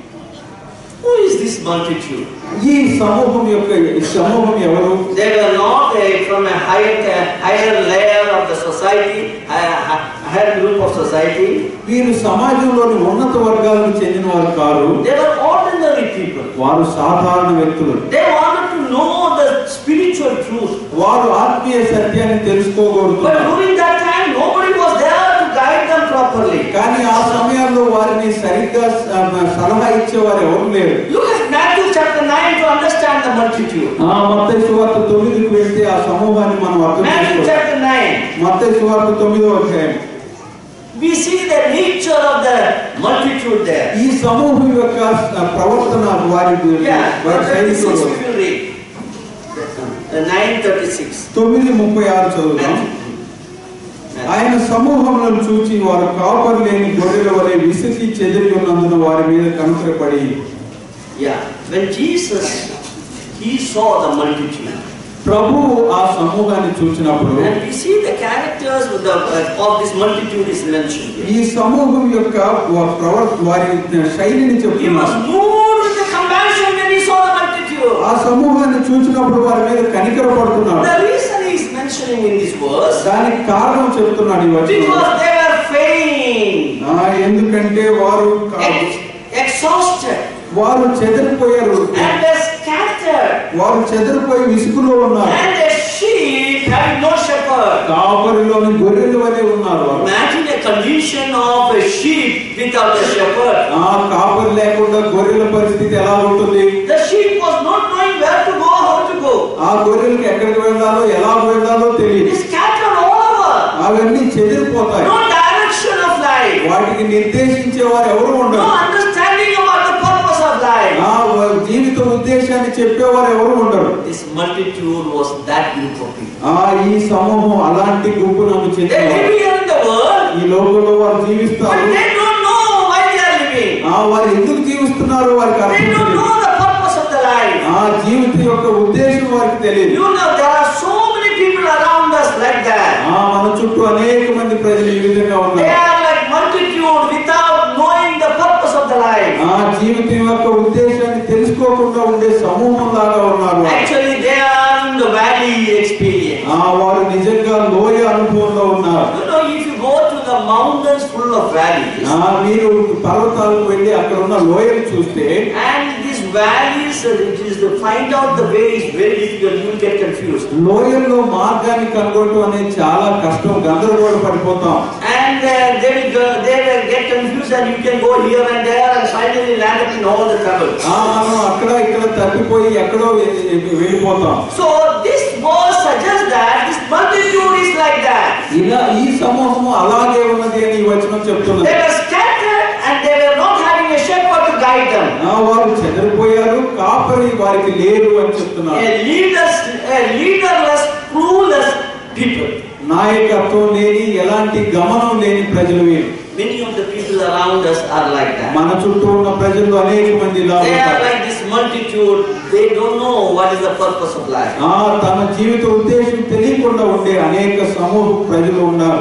Who is this multitude? ఈ సమూహం యొక్క ఈ సమూహం ఎవరు They were not a, from a higher, uh, higher layer of the society, a, a higher group of society. వీరు సమాజంలోని ఉన్నత వర్గాలకు చెందిన వారు కారు They were ordinary people. వారు సాధారణ వ్యక్తులు They wanted to know the spiritual truth. వారు ఆత్మీయ సత్యాన్ని But తెలుసుకోగలుగుతున్నారు during that time, nobody was there to guide them properly. కానీ ఆ సమయాల్లో వారిని సరిగ్గా స- సలహా ఇచ్చేవారు ఎవరు లేరు Look at Matthew chapter 9 to understand the multitude. ఆ మత్తయి సువార్త తొమ్మిదికి వెళ్తే ఆ సమూహాన్ని మనం అర్థం Matthew చేసుకోవాలి chapter 9. మత్తయి సువార్త తొమ్మిదో అధ్యాయం We see the nature of the multitude there. ఈ సమూహం యొక్క ప్రవర్తన వారి Yeah, వారి 36 శైలిలో we will read. Uh, 936. తొమ్మిది ముప్పై ఆరు చదువుదాం ఆయన సమూహములను చూచి వారు కాపరు లేని గొర్రెల వలె విసికి చెదిరి ఉన్నందున వారి మీద కనుకరపడి Yeah, when Jesus he saw the multitude, ప్రభువు ఆ సమూహాన్ని చూసినప్పుడు and we see the characters of, the, uh, of this multitude is mentioned. here. ఈ సమూహం యొక్క వా- ప్రవర్ వారి శైలిని He was చెప్తున్నారు moved with the compassion when he saw the multitude. ఆ సమూహాన్ని చూసినప్పుడు వారి మీద కనికర పడుతున్నాడు The reason he is mentioning in this verse దానికి కారణం చెప్తున్నాడు ఈ వచనంలో. because they were faint, ఆ, ఎందుకంటే వారు కా- ex- exhausted, వారు చెదిరిపోయారు and they scattered, వారు చెదిరిపోయి విసుగులో ఉన్నారు and a sheep having no shepherd. కాపరిలోని గొర్రెల వలె ఉన్నారు వారు. Imagine a condition of a sheep without a shepherd. ఆ కాపరి లేకుండా గొర్రెల పరిస్థితి ఎలా ఉంటుంది The sheep was not knowing where to go, how to go. ఆ గొర్రెలకి ఎక్కడికి వెళ్ళాలో ఎలా వెళ్ళాలో తెలియదు They scattered all over. అవన్నీ చెదిరిపోతాయి No direction of life. వాటికి నిర్దేశించే వారు ఎవరు No ఉండరు understanding about the purpose of life. ఆ వా- జీవిత ఉద్దేశాన్ని చెప్పేవారు ఎవరు ఉండరు This multitude was that group of people. ఆ ఈ సమూహం అలాంటి గుంపునకు They చెందిన live here in the world, ఈ లోకంలో వారు but జీవిస్తారు they don't know why they are living. ఆ వారు ఎందుకు జీవిస్తున్నారో వారికి They అర్థం don't తెలియదు know the purpose of the life. ఆ జీవితం యొక్క ఉద్దేశం వారికి తెలియదు You know, there are so many people around us like that. ఆ మన చుట్టూ అనేక మంది ప్రజలు ఈ విధంగా They ఉన్నారు are like multitude without knowing the purpose of the life. ఆ జీవితం యొక్క ఉద్దేశాన్ని తెలుసుకోకుండా ఉండే సమూహం లాగా ఉన్నారు వారు. Actually, they are in the valley experience. ఆ వారు నిజంగా లోయ అనుభవంలో ఉన్నారు You know, if you go to the mountains full of valleys, ఆ మీరు పర్వతాలకు వెళ్ళి అక్కడ ఉన్న లోయలు చూస్తే and these valleys, uh, it is to find out the way is very difficult, you will get confused. లోయల్లో మార్గాన్ని కనుగొనడం అనేది చాలా కష్టం గందరగోళ పడిపోతాం And uh, they, will go, they will get confused and you can go here and there and finally land up in all the trouble. ఆ మనం అక్కడ ఇక్కడ తప్పిపోయి ఎక్కడో వె- వె- వెళ్ళిపోతాం So this verse suggests that this multitude is like that. ఇలా ఈ సమూహము అలాగే ఉన్నది అని ఈ వచనం చెప్తున్నది They were scattered and they were not having a shepherd to beside them. ఆ, వారు చెదరిపోయారు కాపరి వారికి లేరు అని చెప్తున్నారు A leaders, a leaderless, clueless people. నాయకత్వం లేని ఎలాంటి గమనం లేని ప్రజలు వీరు Many of the people around us are like that. మన చుట్టూ ఉన్న ప్రజల్లో అనేక మంది ఇలా They are ఉంటారు. like this multitude. They don't know what is the purpose of life. ఆ తన జీవిత ఉద్దేశం తెలియకుండా ఉండే అనేక సమూహ ప్రజలు ఉన్నారు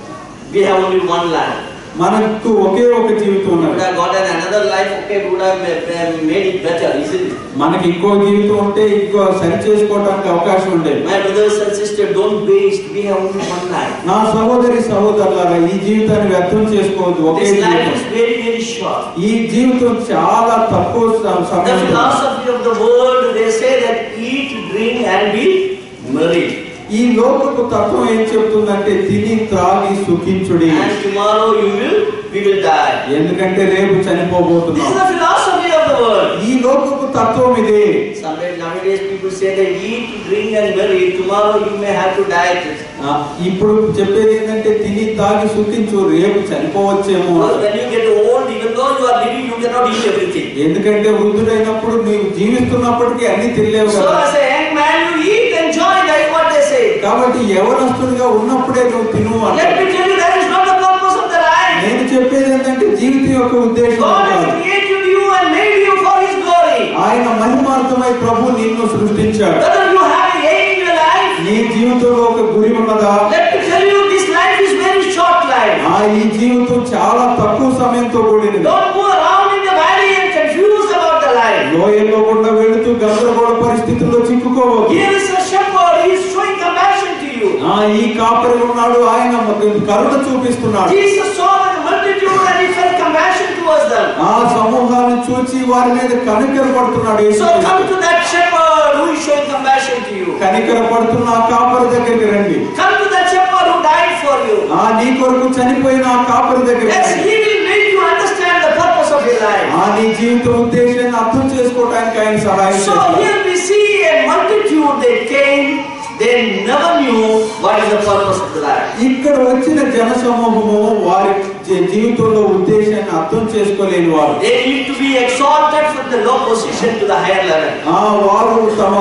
We have only one life. మనకు ఒకే ఒక జీవితం Would ఉన్నది have gotten another life, okay, would have ma- ma- made it better, isn't it? మనకి ఇంకో జీవితం ఉంటే ఇంకో సరి చేసుకోవడానికి అవకాశం ఉండేది My brothers and sisters, don't waste. We have only one life. నా సహోదరి సహోదరులారా ఈ జీవితాన్ని వ్యర్థం చేసుకోవద్దు ఒకే This life జీవితం is very, very short. ఈ జీవితం చాలా తక్కువ స- The సమయం philosophy of the world, they say that eat, drink, and be merry. ఈ లోకపు తత్వం ఏం చెప్తుందంటే తిని త్రాగి సుఖించుడి And tomorrow you will, we will die. ఎందుకంటే రేపు This is చనిపోబోతున్నాం the philosophy of the world. ఈ లోకపు తత్వం ఇదే Sometimes nowadays people say that eat, drink, and merry. Tomorrow you may have to die. ఆ, ఇప్పుడు చెప్పేది ఏంటంటే తిని తాగి సుఖించు రేపు చనిపోవచ్చేమో Because when you get old, even though you are living, you cannot eat everything. ఎందుకంటే వృద్ధుడైనప్పుడు నీవు జీవిస్తున్నప్పటికీ అన్ని తినలేవు So కదా as a young man, you eat, enjoy, that's what they say. కాబట్టి యవనస్తుడిగా ఉన్నప్పుడే నువ్వు తిను Let అంటారు. me tell you, that is not the purpose of the life. నేను చెప్పేది ఏంటంటే జీవితం యొక్క ఉద్దేశం God has కాదు. created you and made you for His glory. ఆయన మహిమార్థమై ప్రభు నిన్ను సృష్టించాడు Whether you have a aim in your life, నీ జీవితంలో ఒక గురి ఉన్నదా let me tell you, this life is very short life. ఆ ఈ జీవితం చాలా తక్కువ సమయంతో కూడినది Don't go around in the valley and confused about the life. లోయల్లో గుండా వెళుతూ గందరగోళ పరిస్థితుల్లో చిక్కుకోవద్దు Here is a shepherd, he is showing compassion to you. ఆ ఈ కాపరి ఉన్నాడు ఆయన మాకు కరుణ చూపిస్తున్నాడు Jesus saw the multitude and he felt compassion towards them. ఆ సమూహాన్ని చూచి వారి మీద కనికర పడుతున్నాడు So come to that shepherd who is showing compassion to you. కనికర పడుతున్న ఆ కాపరి దగ్గరికి రండి Come to that shepherd who died for you. ఆ నీ కొరకు చనిపోయిన ఆ కాపరి దగ్గరికి Yes, రండి. he will make you understand the purpose of your life. ఆ నీ జీవిత ఉద్దేశాన్ని అర్థం చేసుకోవడానికి ఆయన సహాయం So చేస్తాడు. here we see a multitude that came, they never knew what is the purpose of the life. ఇక్కడ వచ్చిన జన సమూహము వారి జీ- జీవితంలో ఉద్దేశాన్ని అర్థం చేసుకోలేని వారు They need to be exalted from the low position to the higher level. ఆ వారు తమ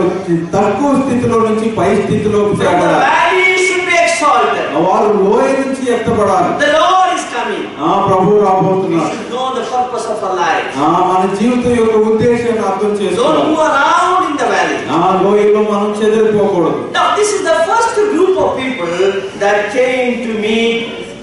తక్కువ స్థితిలో నుంచి పై స్థితిలోకి From the చేరాలి valley should be exalted. వారు లోయ నుంచి ఎత్తపడాలి The Lord is coming. ఆ ప్రభు We రాబోతున్నారు should know the purpose of our life. ఆ మన జీవితం యొక్క ఉద్దేశాన్ని అర్థం Don't చేసుకోవాలి move around in the valley. ఆ లోయలో మనం చెదిరిపోకూడదు Now, this is the first group of people that came to meet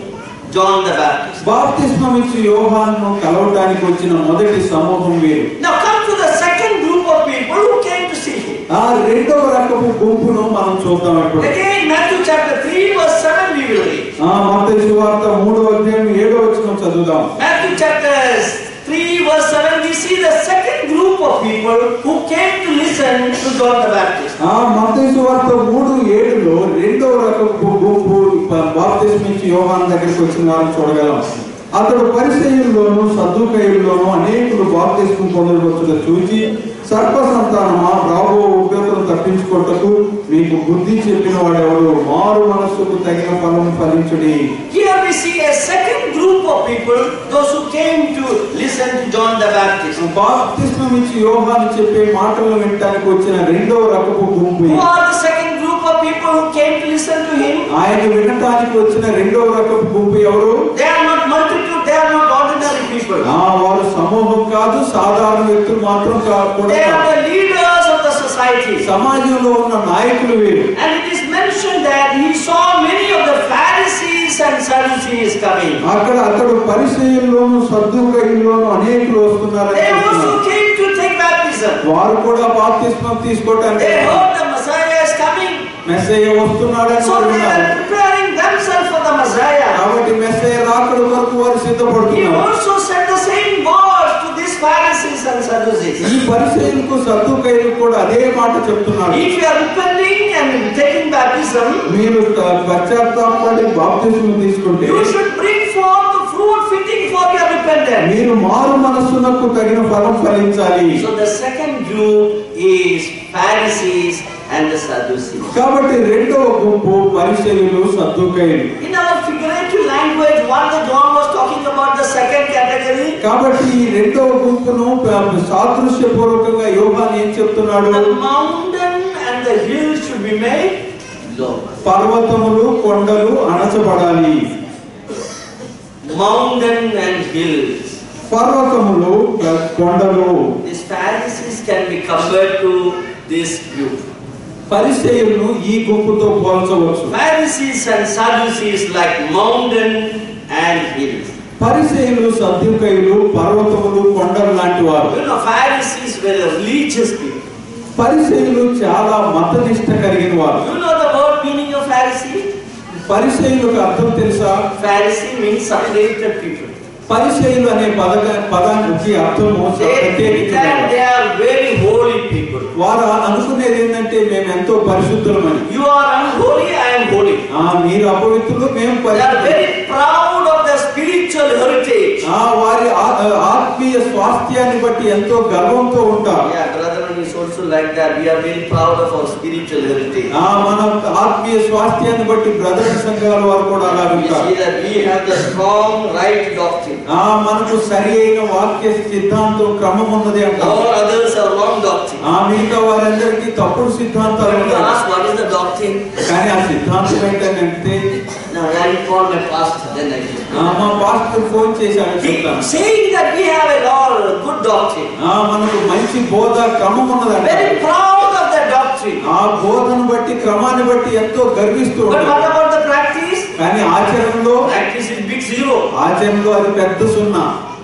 John the Baptist. బాప్తిస్మం ఇచ్చి యోహాను కలవటానికి వచ్చిన మొదటి సమూహం వీరు Now, come to the second group of people who came to see him. ఆ రెండవ రకపు గుంపును మనం చూద్దాం ఇప్పుడు Again, Matthew chapter 3, verse 7, we will read. ఆ మత్తయి సువార్త మూడో అధ్యాయం ఏడో వచనం చదువుదాం Matthew chapter 3, verse 7, we see the second group of people who came to listen to John the Baptist. ఆ మత్తయి సువార్త మూడు ఏడులో రెండవ రకపు గుంపు బాప్తిస్మం ఇచ్చి యోహాను దగ్గరికి వచ్చిన వారిని చూడగలం అతడు పరిచయంలోను సద్దుకయుల్లోను అనేకులు బాప్తిస్మం పొందవచ్చుగా చూచి సర్ప సంతానమా రాబో ఉగ్రతను తప్పించుకొట్టకు మీకు బుద్ధి చెప్పిన వాడెవడు మారు మనస్సుకు తగిన ఫలం ఫలించుడి Here we see a second group of people, those who came to listen to John the Baptist. బాప్తిస్మం ఇచ్చి యోహాను చెప్పే మాటలను వినటానికి వచ్చిన రెండవ రకపు గుంపు Who ఇది. are the second group of people who came to listen to him? ఆయన వినటానికి వచ్చిన రెండవ రకపు గుంపు ఎవరు They are not multitude, they are not ordinary people. ఆ వారు సమూహం కాదు సాధారణ వ్యక్తులు మాత్రం కా- కూడా They are కాదు. the leaders of the society. సమాజంలో ఉన్న నాయకులు వీరు And it is mentioned that he saw many of the Pharisees and Sadducees coming. అక్కడ అతడు పరిచయంలోను సర్దుకైలోను అనేకులు వస్తున్నారని They చెప్తున్నారు. also came to take baptism. వారు కూడా బాప్తిస్మం తీసుకోవటానికి They heard the Messiah is coming. Messiah వస్తున్నాడని So వారు they విన్నారు. were preparing themselves for the Messiah. కాబట్టి మెస్సయ్య రాకడ వరకు వారు He సిద్ధపడుతున్నారు also said the same words to these Pharisees and Sadducees. ఈ పరిచయంకు సర్దుకైలు కూడా అదే మాట చెప్తున్నాడు If you are repenting and taking baptism, మీరు త- పశ్చాత్తాపడి బాప్తిస్మం తీసుకుంటే you should bring forth the fruit fitting for your repentance. మీరు మారు మనస్సునకు తగిన ఫలం ఫలించాలి So the second group is Pharisees and the Sadducees. కాబట్టి రెండవ గుంపు పరిచయులు సద్దుకైలు In our figurative language, what the John was talking about the second category? కాబట్టి ఈ రెండవ గుంపును ప- సాదృశ్యపూర్వకంగా యోహాన్ ఏం చెప్తున్నాడు The mountain and the hill should be made lower. పర్వతములు కొండలు అణచబడాలి Mountain and hills. పర్వతములు ప్లస్ కొండలు These Pharisees can be compared to this group. పరిచయులను ఈ గుంపుతో పోల్చవచ్చు Pharisees and Sadducees like mountain and hills. పరిచయులు సద్యుకయులు పర్వతములు కొండలు లాంటి వారు You know, Pharisees were the religious people. పరిచయులు చాలా మతనిష్ట కలిగిన వారు You know the word meaning of Pharisee? పరిచయులకు అర్థం తెలుసా Pharisee means separated people. పరిచయులు అనే పదక పదానికి అర్థము They think that ప్రత్యేకించారు they are very holy people. వారు అనుకునేది ఏంటంటే మేము ఎంతో పరిశుద్ధులమని You are unholy, I am holy. ఆ మీరు అపవిత్రులు మేము They are పరిశుద్ధులు very proud of their spiritual heritage. ఆ వారి ఆ- ఆత్మీయ స్వాస్థ్యాన్ని బట్టి ఎంతో గర్వంతో ఉంటారు Yeah, brethren is also like that. We are very proud of our spiritual heritage. ఆ మన ఆత్మీయ స్వాస్థ్యాన్ని బట్టి బ్రదర్ సంఘాల వారు కూడా అలా We ఉంటారు see that we have the strong right doctrine. ఆ మనకు సరి అయిన వాక్య సిద్ధాంతం క్రమం ఉన్నది అంటారు All others are wrong doctrine. ఆ మిగతా వారందరికీ తప్పుడు సిద్ధాంతాలు But you ఉన్నాయి ask what is the doctrine? కానీ ఆ సిద్ధాంతం ఏంటంటే Now I will call my pastor, then I will. ఆ, మా పాస్టర్ ఫోన్ చేశాను He, చెప్తాను saying that we have a all good doctrine. ఆ మనకు మంచి బోధ క్రమం ఉన్నదంట Very proud of that doctrine. ఆ బోధను బట్టి క్రమాన్ని బట్టి ఎంతో గర్విస్తూ But what ఉంటారు about the practice? కానీ ఆచరణలో Practice is big zero. ఆచరణలో అది పెద్ద సున్నా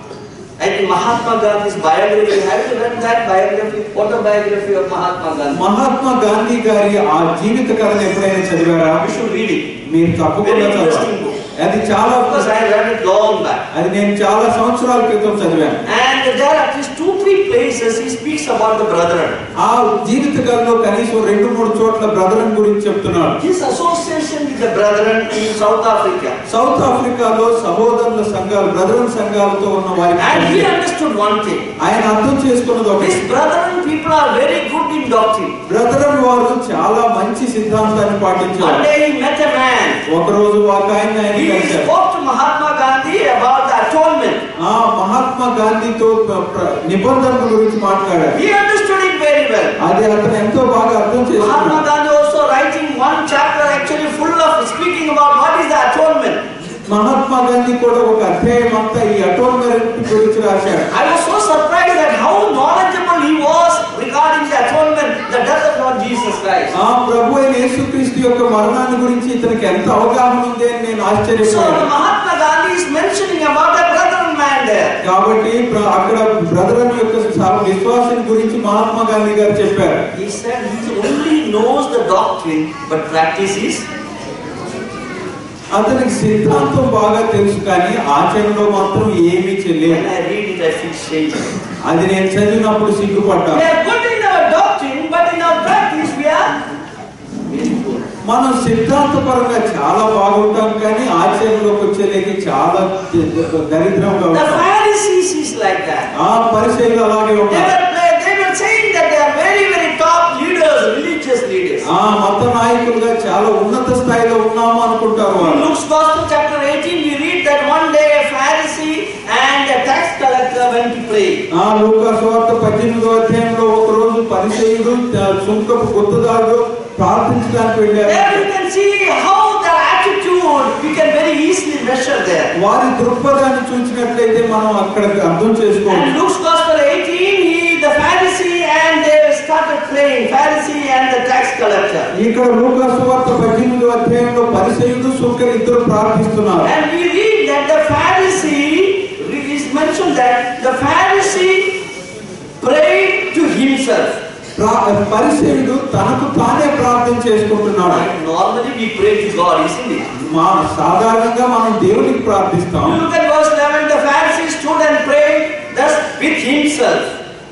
I think Mahatma Gandhi's biography, have you read that biography, autobiography of Mahatma Gandhi? Mahatma Gandhi గారి ఆ జీవిత కథను ఎప్పుడైనా చదివారా You should read it. మీరు తప్పకుండా Very చదవాలి interesting book. అది చాలా Because I read it long back. అది నేను చాలా సంవత్సరాల క్రితం చదివాను And there are at least two, three places he speaks about the brethren. ఆ జీవిత కథలో కనీసం రెండు మూడు చోట్ల బ్రదరన్ గురించి చెప్తున్నాడు His association with the brethren in South Africa. South ఆఫ్రికాలో సహోదరుల సంఘాలు బ్రదరన్ సంఘాలతో ఉన్న And he వారి understood one thing. ఆయన అర్థం చేసుకున్నది ఒకటి These brethren people are very good in doctrine. Brethren వారు చాలా మంచి సిద్ధాంతాన్ని One పాటించారు day he met a man. ఒక రోజు ఒక ఆయన ఆయన He కలిశారు spoke to Mahatma Gandhi about the atonement. ఆ మహాత్మా గాంధీతో ప్ర- ప్ర- నిబంధనల గురించి మాట్లాడారు He understood it very well. అది అతను ఎంతో బాగా అర్థం Mahatma చేసుకున్నాడు Gandhi also writing one chapter actually full of speaking about what is the atonement. Mahatma Gandhi కూడా ఒక అధ్యాయం అంతా ఈ అటోన్మెంట్ గురించి రాశాడు I was so surprised at how knowledgeable he was regarding the atonement, the death of Lord Jesus Christ. ఆ ప్రభు అయిన యేసుక్రీస్తు యొక్క మరణాన్ని గురించి ఇతనికి ఎంత అవగాహన ఉంది అని నేను So the ఆశ్చర్యపోయాను Mahatma Gandhi is mentioning about the brethren man there. కాబట్టి ప్ర- అక్కడ బ్రదరన్ యొక్క స- విశ్వాసం గురించి మహాత్మా గాంధీ గారు చెప్పారు He said he only knows the doctrine, but practice is. అతనికి సిద్ధాంతం బాగా తెలుసు కానీ ఆచరణలో మాత్రం ఏమీ When చేయలేదు I read it, I feel shame. అది నేను చదివినప్పుడు We సిగ్గుపడ్డాను are good in our doctrine, but in our practice we are very poor. మనం సిద్ధాంతపరంగా చాలా బాగుంటాం కానీ ఆచరణలోకి వచ్చేలేకి చాలా ద- దరిద్రంగా The ఉంటాం Pharisees is like that. ఆ పరిచయలు అలాగే They ఉంటాయి were, they were saying that they are very, very top leaders, religious leaders. ఆ మత నాయకులుగా చాలా ఉన్నత స్థాయిలో ఉన్నాము అనుకుంటారు In వాళ్ళు Luke's Gospel, chapter 18, we read that one day a Pharisee and a tax collector went to pray. ఆ లూకా సువార్త పద్దెనిమిదో అధ్యాయంలో ఒక రోజు పరిచయుడు సుంకపు గుత్తదారుడు ప్రార్థించడానికి వెళ్ళారు There you can see how their attitude, we can very easily measure there. వారి దృక్పథాన్ని చూసినట్లయితే మనం అక్కడ అర్థం And చేసుకోవచ్చు Luke's Gospel 18, he, the Pharisee and they started praying, Pharisee and the tax collector. ఇక్కడ లూకా సువార్త పద్దెనిమిదో అధ్యాయంలో పరిచయుడు సుంకరు ఇద్దరు ప్రార్థిస్తున్నారు And we read that the Pharisee, it is mentioned that the Pharisee prayed to himself. ప్రా- పరిచయుడు తనకు తానే ప్రార్థన చేసుకుంటున్నాడు And normally we pray to God, isn't it? మా సాధారణంగా మనం దేవునికి ప్రార్థిస్తాం You look at verse 11, the Pharisee stood and prayed thus with himself.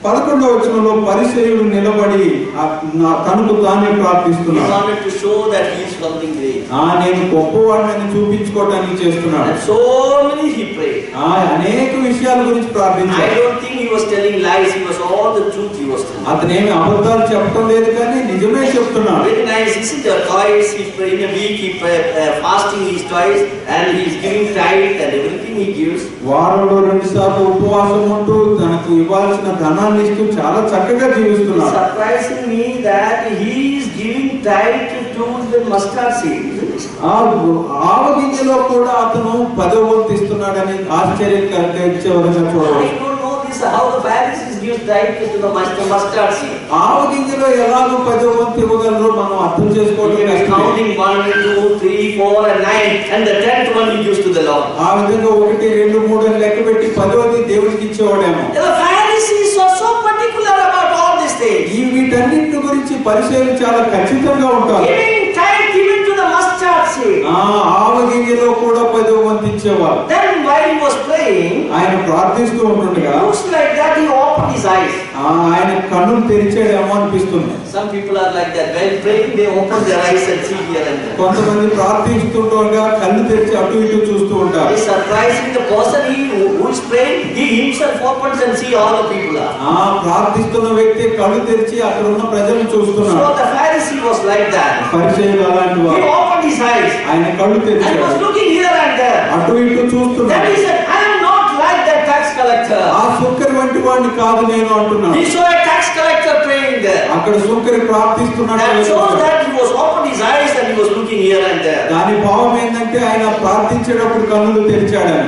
పదకొండవ వచనంలో పరిచయుడు నిలబడి ఆ నా- తనకు తానే He ప్రార్థిస్తున్నాడు wanted to show that he is something great. ఆ నేను గొప్పవాడిని చూపించుకోవడానికి చేస్తున్నాడు And so many he prayed. ఆ అనేక విషయాల గురించి I ప్రార్థించాడు don't think he was telling lies, he was all the truth he was telling. అతనేమి అబద్ధాలు చెప్పడం లేదు కానీ నిజమే చెప్తున్నాడు Very nice, isn't it? Twice he pray in a week, he pray, uh, fasting is twice, and he is giving tithe and everything he gives. వారంలో రెండు సార్లు ఉపవాసం ఉంటూ తనకు ఇవ్వాల్సిన ధనాన్ని ఇస్తూ చాలా చక్కగా It's జీవిస్తున్నాడు surprising me that he is giving tithe to the mustard seed. isn't it? ఆ ఆవగింజలో కూడా అతను పదవ వంతు ఇస్తున్నాడని ఆశ్చర్యం కలిగించే విధంగా చూడవచ్చు I don't know this how the Pharisees give tithe to the mustard mustard seed. ఆవగింజలో ఎలాగో పదవ వంతు ఇవ్వగలరో మనం అర్థం చేసుకోవడం He is కష్టమే. counting one, two, three, four, and nine, and the tenth one he gives to the Lord. ఆ విధంగా ఒకటి రెండు మూడు అని లెక్క పెట్టి పదవది దేవుడికి ఇచ్చేవాడేమో The Pharisees are so particular about all these things. ఈ వీటన్నింటి గురించి పరిచయం చాలా ఖచ్చితంగా ఉంటారు Giving tithe even to the mustard seed. ఆ ఆవగింజలో కూడా పదవ వంతు ఇచ్చేవారు Then while he was praying, ఆయన ప్రార్థిస్తూ ఉంటుండగా looks like that he opened his eyes. ఆ ఆయన కన్నులు తెరిచాడేమో అనిపిస్తుంది Some people are like that. While praying, they open their eyes and see here and there. కొంతమంది ప్రార్థిస్తుండగా కళ్ళు తెరిచి అటు ఇటు చూస్తూ ఉంటారు It's surprising the person he who who is praying, he himself opens and see all the people are. ఆ ప్రార్థిస్తున్న వ్యక్తి కళ్ళు తెరిచి అక్కడ ఉన్న ప్రజలను So చూస్తున్నాడు the Pharisee was like that. పరిచయం అలాంటి He వారు opened his eyes ఆయన కళ్ళు and was తెరిచాడు looking here and there. అటు ఇటు Then చూస్తున్నాడు he said, I am not like that tax collector. ఆ సుక్కరి వంటి వాడిని కాదు నేను అంటున్నాను He saw a tax collector praying there. అక్కడ సుక్కరి That shows ప్రార్థిస్తున్నాడు that he was opened his eyes and he was looking here and there. దాని భావం ఏంటంటే ఆయన ప్రార్థించేటప్పుడు కన్నులు తెరిచాడని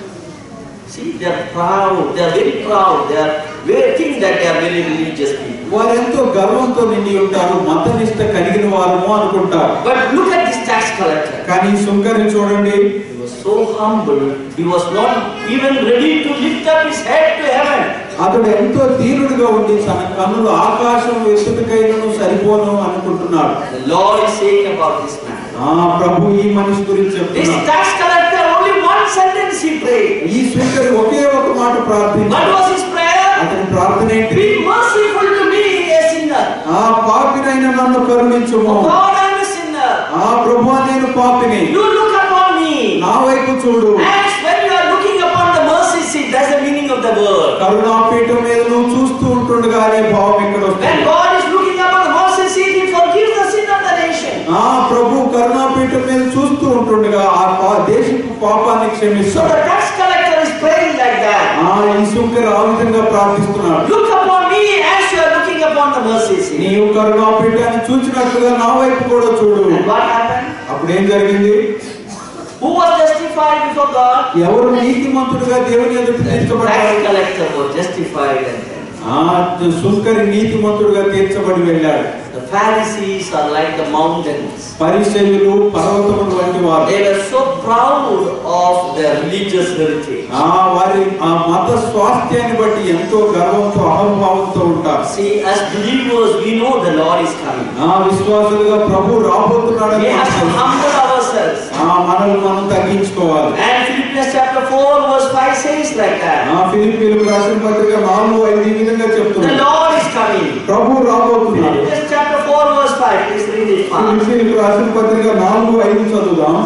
See, they are proud. They are very proud. They are very think that they are very religious people. వారు ఎంతో గర్వంతో నిండి ఉంటారు మతనిష్ట కలిగిన వారము అనుకుంటారు But look at this tax collector. కానీ ఈ సుంకరిని చూడండి He was so humble. He was not even ready to lift up his head to heaven. అతడు ఎంతో దీనుడిగా ఉండి తన కన్నులు ఆకాశం ఎత్తుకైనను సరిపోను అనుకుంటున్నాడు The Lord is saying about this man. ఆ ప్రభు ఈ మనిషి గురించి This చెప్తున్నాడు tax collector, only one sentence he prayed. ఈ సుంకరి ఒకే ఒక మాట What ప్రార్థించాడు was his prayer? అతని ప్రార్థన ఏంటి Be merciful to me, a sinner. ఆ పాపినైన నన్ను కరుణించుము God, I am a sinner. ఆ ప్రభు నేను పాపిని You look upon me. నా వైపు చూడు And when you are looking upon the mercy seat, that's the meaning of the word. కరుణాపీఠం మీద నువ్వు చూస్తూ ఉంటుండగా అనే భావం ఇక్కడ When వస్తుంది God is looking upon the mercy seat, He forgives the sin of the nation. ఆ ప్రభు కరుణాపీఠం మీద చూస్తూ ఉంటుండగా ఆ పా- దేశపు పాపాన్ని So క్షమిస్తాడు the tax collector is praying like that. ఆ ఈ సుంకరి ఆ విధంగా ప్రార్థిస్తున్నాడు Look upon me as you are looking upon the mercy seat. నీవు కరుణాపీఠాన్ని చూచినట్లుగా నా వైపు కూడా చూడు And what happened? అప్పుడు ఏం జరిగింది Who was justified before God? ఎవరు నీతిమంతుడుగా దేవుని ఎదుట The తీర్చబడ్డారు tax collector was justified. And ఆ సుంకరి నీతిమంతుడుగా తీర్చబడి వెళ్ళాడు the Pharisees are like the mountains. పరిచయులు పర్వతములు వంటి వారు They were so proud of their religious heritage. ఆ వారి ఆ మత స్వాస్థ్యాన్ని బట్టి ఎంతో గర్వంతో అహంభావంతో ఉంటారు See, as believers, we know the Lord is coming. ఆ విశ్వాసులుగా ప్రభు రాబోతున్నాడని We have మనకు to తెలుసు. humble ourselves. ఆ మనల్ని మనం తగ్గించుకోవాలి And Philippians chapter 4 verse 5 says like that. ఆ ఫిలిపీలకు రాసిన పత్రిక నాలుగు ఐదు ఈ విధంగా The చెప్తున్నారు Lord is coming. ప్రభు రాబోతున్నాడు Philippians chapter 4 verse 5. Please read it fast. ఫిలిపీలకు రాసిన పత్రిక నాలుగు ఐదు చదువుదాం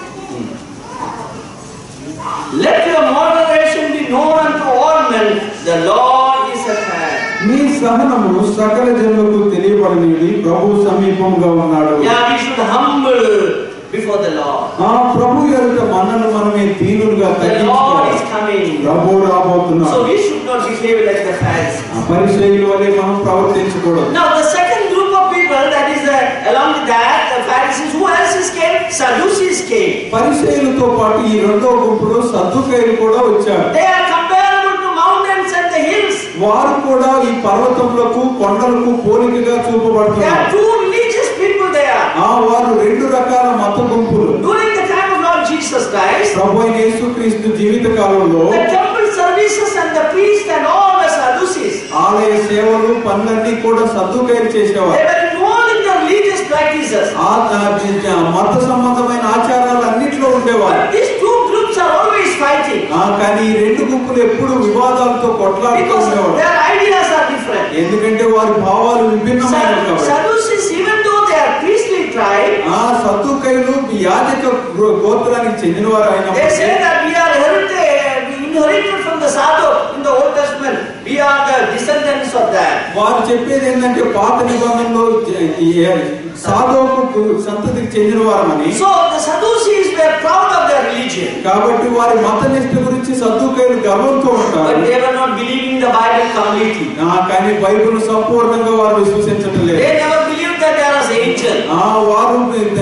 Let your moderation be known unto all men. The Lord is at hand. మీ సహనము సకల జనులకు తెలియబడనిది ప్రభు సమీపంగా ఉన్నాడు Yeah, we should humble before the Lord. ఆ ప్రభు యొక్క మనల్ని మనమే దీనులుగా The Lord is తగ్గించుకోవాలి coming. ప్రభు రాబోతున్నాడు So we should not behave like the Pharisees. ఆ పరిచయుల వలె మనం ప్రవర్తించకూడదు Now the second group of people that is the, along with that the Pharisees who else is came? Sadducees came. పరిచయులతో పాటు ఈ రెండో గుంపులో సద్దుకైలు కూడా వచ్చారు They are comparable to mountains and the hills. వారు కూడా ఈ పర్వతములకు కొండలకు పోలికగా There చూపబడుతున్నారు are two religious people there. ఆ వారు రెండు రకాల మత గుంపులు During the time of Lord Jesus Christ, ప్రభు అయిన యేసుక్రీస్తు జీవిత కాలంలో the temple services and the priest and all the Sadducees, ఆలయ సేవలు పనులన్నీ కూడా సద్దుకైలు they చేసేవారు were involved in the religious practices. ఆ ఆ మత సంబంధమైన ఆచారాలు అన్నిట్లో ఉండేవారు But these two groups are always fighting ఆ కానీ ఈ రెండు గుంపులు ఎప్పుడు వివాదాలతో కొట్లాడుతూ because ఉండేవారు their ideas are different. ఎందుకంటే వారి భావాలు విభిన్నమైనవి Sad- కాబట్టి Sadducees, even though they are priestly tribe, ఆ సత్తుకైలు యాజక గో- గోత్రానికి చెందిన వారు they అయినప్పటికీ say that we are heritage, we inherited from the Sadok in the Old Testament. We are the descendants of that. వారు చెప్పేది ఏంటంటే పాత నిబంధనలో జ- ఈ- సాధోకు సంతతికి చెందిన వారమని So the Sadducees were proud of their religion, కాబట్టి వారి మత నిష్ట గురించి సద్దుకైలు గర్వంతో but ఉంటారు they were not believing the Bible completely. ఆ, కానీ బైబిల్ సంపూర్ణంగా వారు విశ్వసించటం లేదు They never believed that there was angel. ఆ వారు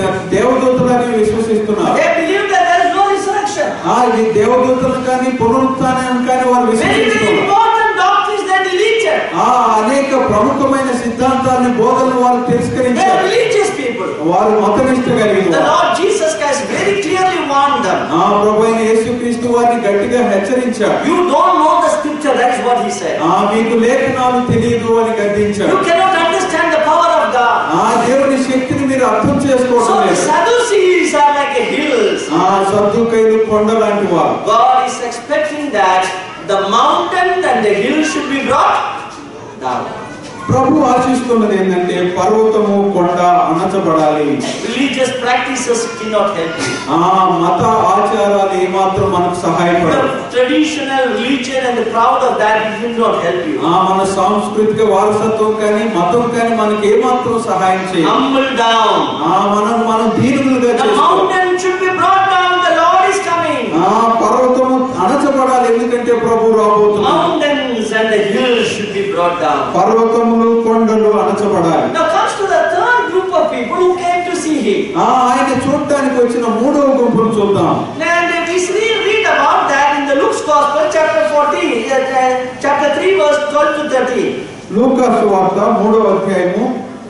దేవదూతలని విశ్వసిస్తున్నారు They believed that there is no resurrection. ఆ ఇది దేవదూతలు కానీ పునరుత్థానం కానీ వారు Very, very విశ్వసిస్తున్నారు important doctrines they deleted. ఆ అనేక ప్రముఖమైన సిద్ధాంతాన్ని బోధనలు వారు They are తిరస్కరించారు religious people. వారు మతనిష్ట కలిగిన The వారు. Lord Jesus Christ very clearly warned them. ఆ ప్రభు అయిన యేసుక్రీస్తు వారిని గట్టిగా హెచ్చరించారు You don't know the scripture, that is what he said. ఆ మీకు లేఖనాలు తెలియదు అని గద్దించారు You cannot understand the power of God. ఆ దేవుని శక్తిని మీరు అర్థం చేసుకోవడం So the లేదు Sadducees are like a hills. ఆ సర్దుకైలు కొండ లాంటి వారు God is expecting that the mountain and the hill should be brought down. ప్రభు ఆశిస్తున్నది ఏంటంటే పర్వతము కొండ అణచబడాలి Religious practices cannot help you. ఆ మత ఆచారాలు ఏమాత్రం మనకు సహాయపడవు The traditional religion and the proud of that it will not help you. ఆ మన సాంస్కృతిక వారసత్వం కానీ మతం కానీ మనకి ఏమాత్రం సహాయం చేయదు Humble down. ఆ మనం మనం దీనులుగా The చేసుకోవాలి mountain should be brought down. The Lord is coming. ఆ పర్వతము అణచబడాలి ఎందుకంటే ప్రభు రాబోతున్నాడు Mountains and the hills should be brought down. పర్వతములు కొండలు అణచబడాలి Now comes to the third group of people who came to see him. ఆ ఆయన చూడటానికి వచ్చిన మూడవ గుంపును చూద్దాం And we see, read about that in the Luke's Gospel, chapter 14, uh, uh, chapter 3, verse 12 to 13. లూకాసు వార్త మూడవ అధ్యాయము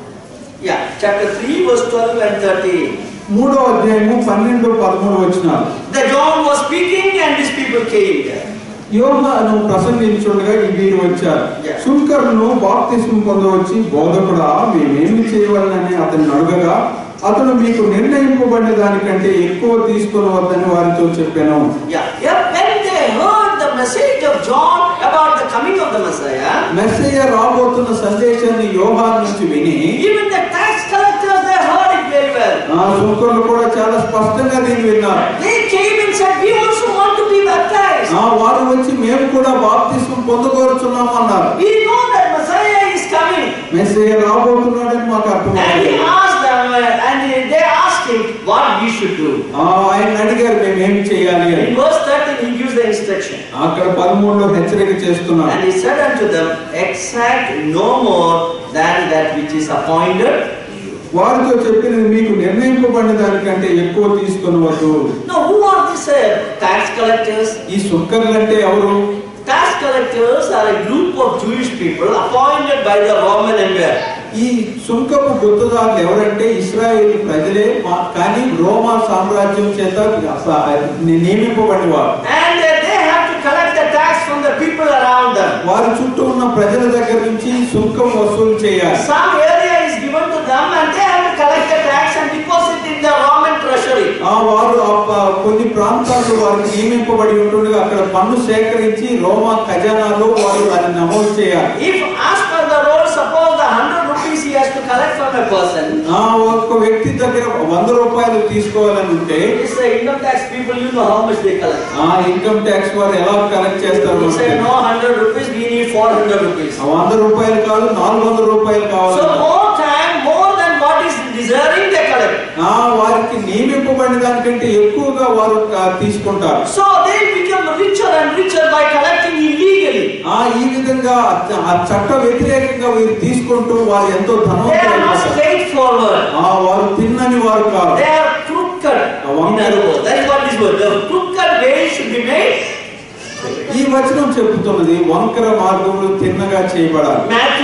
Yeah, chapter 3, verse 12 and 13. మూడవ అధ్యాయము పన్నెండు పదమూడు వచ్చినారు The John was speaking and these people came there. యోహాను ప్రసంగించుండగా ఈ వీరు వచ్చారు Yeah. శుంకరును బాప్తిస్మం పొందవచ్చి బోధకుడా మేమేమి చేయవలనని అతన్ని అడగగా అతను మీకు నిర్ణయింపబడిన దానికంటే ఎక్కువ తీసుకుని వద్దని వారితో చెప్పాను Yeah, yeah, when they heard the message of John about the coming of the Messiah, Messiah రాబోతున్న సందేశాన్ని యోహాన్ నుంచి విని even the tax collectors, they heard it very well. ఆ శుంకరులు కూడా చాలా స్పష్టంగా దీన్ని విన్నారు They came and said, we also want to be baptized. ఆ వారు వచ్చి మేము కూడా బాప్తిస్మం పొందుకోరుచున్నాం అన్నారు We know that Messiah is coming. Messiah రాబోతున్నాడని మాకు And అర్థమైంది he asked them, uh, and they asked him what we should do. ఆ, ఆయన అడిగారు మేము ఏం చేయాలి అని In verse 13, he gives the instruction. అక్కడ పదమూడులో హెచ్చరిక చేస్తున్నాడు And he said unto them, Exact no more than that which is appointed. వారితో చెప్పినది మీకు నిర్ణయింపబడిన దానికంటే ఎక్కువ తీసుకుని వద్దు Now, who are these uh, tax collectors? ఈ సుక్కర్లు అంటే ఎవరు Tax collectors are a group of Jewish people appointed by the Roman Empire. ఈ సుంకపు గుర్తుదారులు ఎవరంటే ఇస్రాయేల్ ప్రజలే మా- కానీ రోమా సామ్రాజ్యం చేత స- నియమింపబడిన వారు And uh, they have to collect the tax from the people around them. వారి చుట్టూ ఉన్న ప్రజల దగ్గర నుంచి సుంకం వసూలు చేయాలి Some area is given to them and they have to collect the tax and deposit in the Roman treasury. ఆ వారు ఆ ప- కొన్ని ప్రాంతాల్లో వారికి నియమింపబడి ఉంటుండగా అక్కడ పన్ను సేకరించి రోమా ఖజానాలో వారు దాన్ని నమోదు చేయాలి If as per the rule, suppose the 100 rupees he has to collect from a person, ఆ ఒక్క వ్యక్తి దగ్గర వంద రూపాయలు తీసుకోవాలని ఉంటే It's the income tax people, you know how much they collect. ఆ ఇన్కమ్ ట్యాక్స్ వారు ఎలా కలెక్ట్ చేస్తారు You say no 100 rupees, we need 400 rupees. ఆ వంద రూపాయలు కాదు నాలుగు వందల రూపాయలు So కావాలి more time, more than what is deserving, they collect. ఆ వారికి నియమింపబడిన దానికంటే ఎక్కువగా వారు ఆ, తీసుకుంటారు So they become richer and richer by collecting illegally. ఆ ఈ విధంగా ఆ- ఆ చట్ట వ్యతిరేకంగా వీరు తీసుకుంటూ వారు ఎంతో They are not ధనవంతులు straightforward. ఆ వారు తిన్నని వారు కాదు They are crooked. In other words, that is what this word. The crooked way should be made. ఈ వచనం చెబుతున్నది వంకర మార్గములు తిన్నగా చేయబడాలి Matthew, the writer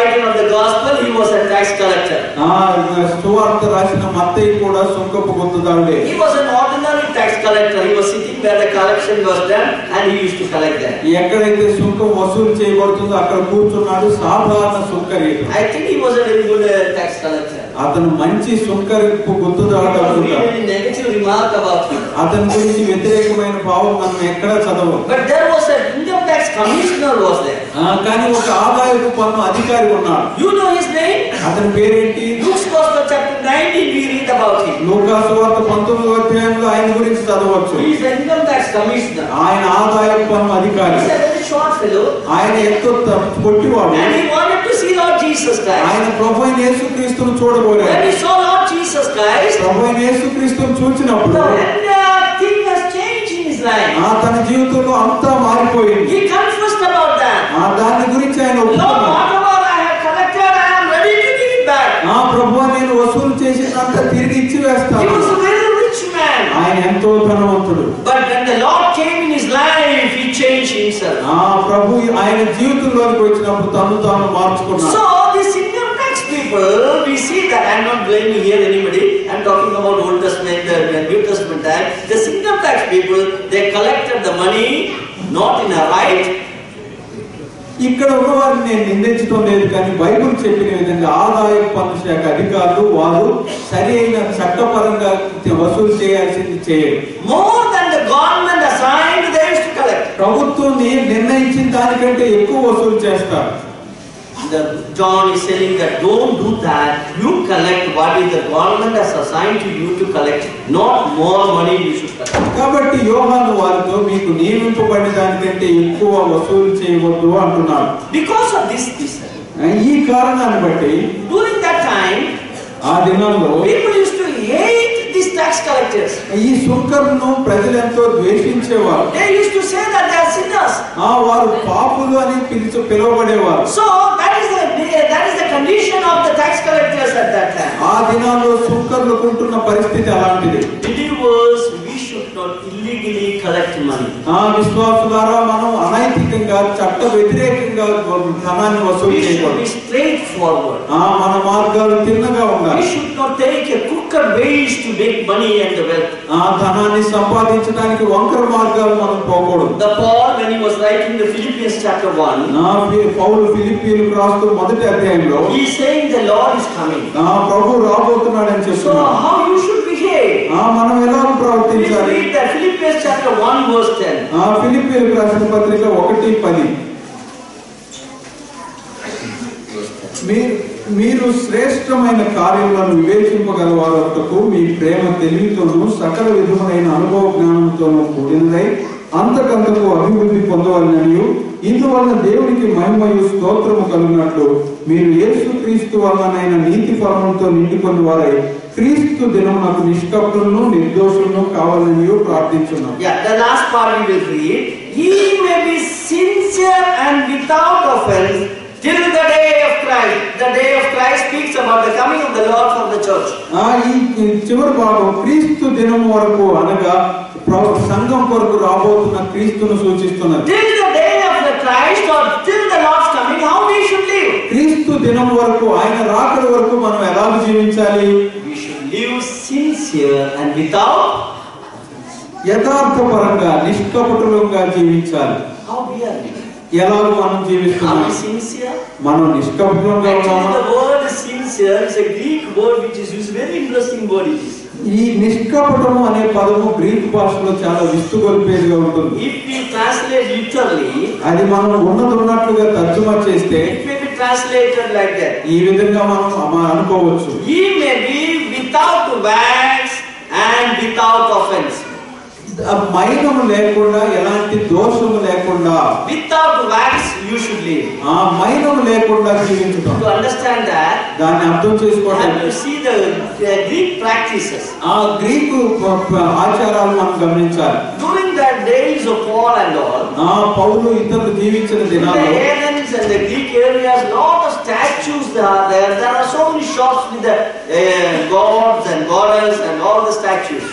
writer of the gospel, he was a tax collector. ఆ సువార్త రాసిన మత్తయి కూడా సుంకపు గుర్తుదారుడే He was an ordinary tax collector. He was sitting where the collection was done and he used to collect there. ఎక్కడైతే సుంకం వసూలు చేయబడుతుందో అక్కడ కూర్చున్నాడు సాధారణ సుంకరీయుడు I think he was a very good uh, tax collector. అతను మంచి సుంకరింపు గుర్తుదారుడు Because we అనుకుంటా really negative remark about him. అతని గురించి వ్యతిరేకమైన భావం మనం ఎక్కడ చదవం But there was an income tax commissioner was there. ఆ, కానీ ఒక ఆదాయపు పన్ను అధికారి ఉన్నాడు You know his name? అతని పేరేంటి Luke's Gospel chapter 19 we read about him. లూకాసు వార్త పంతొమ్మిదో అధ్యాయంలో ఆయన గురించి చదవచ్చు He is the income tax commissioner. ఆయన ఆదాయపు పన్ను అధికారి He's a very short fellow ఆయన ఎత్తు త- పొట్టివాడు and he wanted to see Lord Jesus Christ. ఆయన ప్రభు అయిన యేసుక్రీస్తును When చూడబోయాడు he saw Lord Jesus Christ, ప్రభు అయిన యేసుక్రీస్తును చూసినప్పుడు the entire thing has changed in his life. ఆ తన జీవితంలో అంతా మారిపోయింది He confessed about that. ఆ దాని గురించి ఆయన Lord, ఒప్పుకున్నాడు whatever I have collected, I am ready to give it back. ఆ ప్రభు నేను వసూలు చేసినంత తిరిగి ఇచ్చి He వేస్తాను was a very rich man. ఆయన ఎంతో ధనవంతుడు But when the Lord came in his life, he changed himself. ఆ ప్రభు ఆయన జీవితంలోకి వచ్చినప్పుడు తను తాను మార్చుకున్నాడు So these income tax people, we see that I'm not blaming here anybody. I'm talking about Old Testament and uh, New Testament time. The income tax people, they collected the money not in a right, ఇక్కడ ఉన్నవారిని నేను నిందించడం లేదు కానీ Bible చెప్పిన విధంగా ఆదాయ పన్ను శాఖ అధికారులు వారు సరి అయిన చట్టపరంగా వసూలు చేయాల్సింది చేయరు more than the government assigned, they used to collect. ప్రభుత్వం ని- నిర్ణయించిన దానికంటే ఎక్కువ వసూలు చేస్తారు The John is saying that don't do that. You collect what is the government has assigned to you to collect, not more money you should collect. కాబట్టి యోహాను వారితో మీకు నియమింపబడిన దానికంటే ఎక్కువ వసూలు చేయవద్దు అంటున్నాడు Because of this, this ఈ కారణాన్ని బట్టి during that time, ఆ దినంలో people used to hate these tax collectors. ఈ సుంకరును ప్రజలెంతో ద్వేషించేవారు They used to say that they are sinners. ఆ వారు పాపులు అని పిలిచి పిలువబడేవారు So that is the that is the condition of the tax collectors at that time. ఆ దినాల్లో సుంకర్లకు ఉంటున్న పరిస్థితి అలాంటిది Believers, we should not illegally collect money. ఆ విశ్వాసులారా మనం అనైతికంగా చట్ట వ్యతిరేకంగా ధనాన్ని వసూలు We should చేయకూడదు be straightforward. ఆ మన మార్గాలు తిన్నగా We ఉండాలి should not take a crooked ways to make money and the wealth. ఆ ధనాన్ని సంపాదించడానికి వంకర మార్గాలు మనం పోకూడదు The Paul, when he was writing the Philippians chapter 1, నా ఫి- పౌలు ఫిలిప్పీలకు రాస్తూ మొదటి అధ్యాయంలో he is saying the Lord is coming. ఆ ప్రభు రాబోతున్నాడని So చెప్తున్నాడు how you should behave? ఆ మనం ఎలా Please ప్రవర్తించాలి read that Philippians chapter 1 verse 10. ఆ ఫిలిప్పీలకు రాసిన పత్రిక ఒకటి పది మీ- మీరు శ్రేష్టమైన కార్యములను వివేచింపగలవారొకటకు మీ ప్రేమ తెలివితోనూ సకల విధములైన అనుభవ జ్ఞానంతోనూ కూడినదై అంతకంతకు అభివృద్ధి పొందవాలని ఇందువలన దేవునికి మహిమయు స్తోత్రము కలిగినట్లు మీరు యేసు క్రీస్తు వలనైన నీతి ఫలములతో నిండుకొని వారై క్రీస్తు దినమునకు నిష్కప్తులను నిర్దోషులను కావాలని ప్రార్థించున్నాం Yeah, the last part we will read. Ye may be sincere and without offense till the day of Christ. The day of Christ speaks about the coming of the Lord from the church. ఆ ఈ ఈ చివరి భాగం క్రీస్తు దినం వరకు అనగా ప్ర- సంఘం కొరకు రాబోతున్న క్రీస్తును సూచిస్తున్నది Till the day of the Christ or till the Lord's coming, how we should live? క్రీస్తు దినం వరకు ఆయన రాకడ వరకు మనం ఎలా జీవించాలి We should live sincere and without. యథార్థపరంగా నిష్కపటులంగా జీవించాలి How we are living? ఎలా మనం Are జీవిస్తున్నాం we sincere? మనం నిష్కపటులంగా Actually, ఉన్నామా the word sincere is a Greek word which is used. Very interesting word it is. ఈ నిష్కపటము అనే పదము గ్రీక్ భాషలో చాలా విస్తుగొల్పేదిగా ఉంటుంది If we translate literally, అది మనం ఉన్నది ఉన్నట్లుగా తర్జుమా చేస్తే it may be translated like that. ఈ విధంగా మనం అమ- అనుకోవచ్చు Ye may be without wax and without offense. ఆ మైనము లేకుండా ఎలాంటి దోషము లేకుండా Without wax, you should live. ఆ మైనము లేకుండా జీవించడం To understand that, దాన్ని అర్థం you చేసుకోవడం have to see the, the Greek practices. ఆ గ్రీకు ప- ప- ఆచారాలు మనం గమనించాలి During the days of Paul and all, ఆ పౌలు ఇతరులు జీవించిన in the దినాల్లో Athens and the Greek areas, lot of statues there are there. There are so many shops with the uh, gods and goddess and all the statues.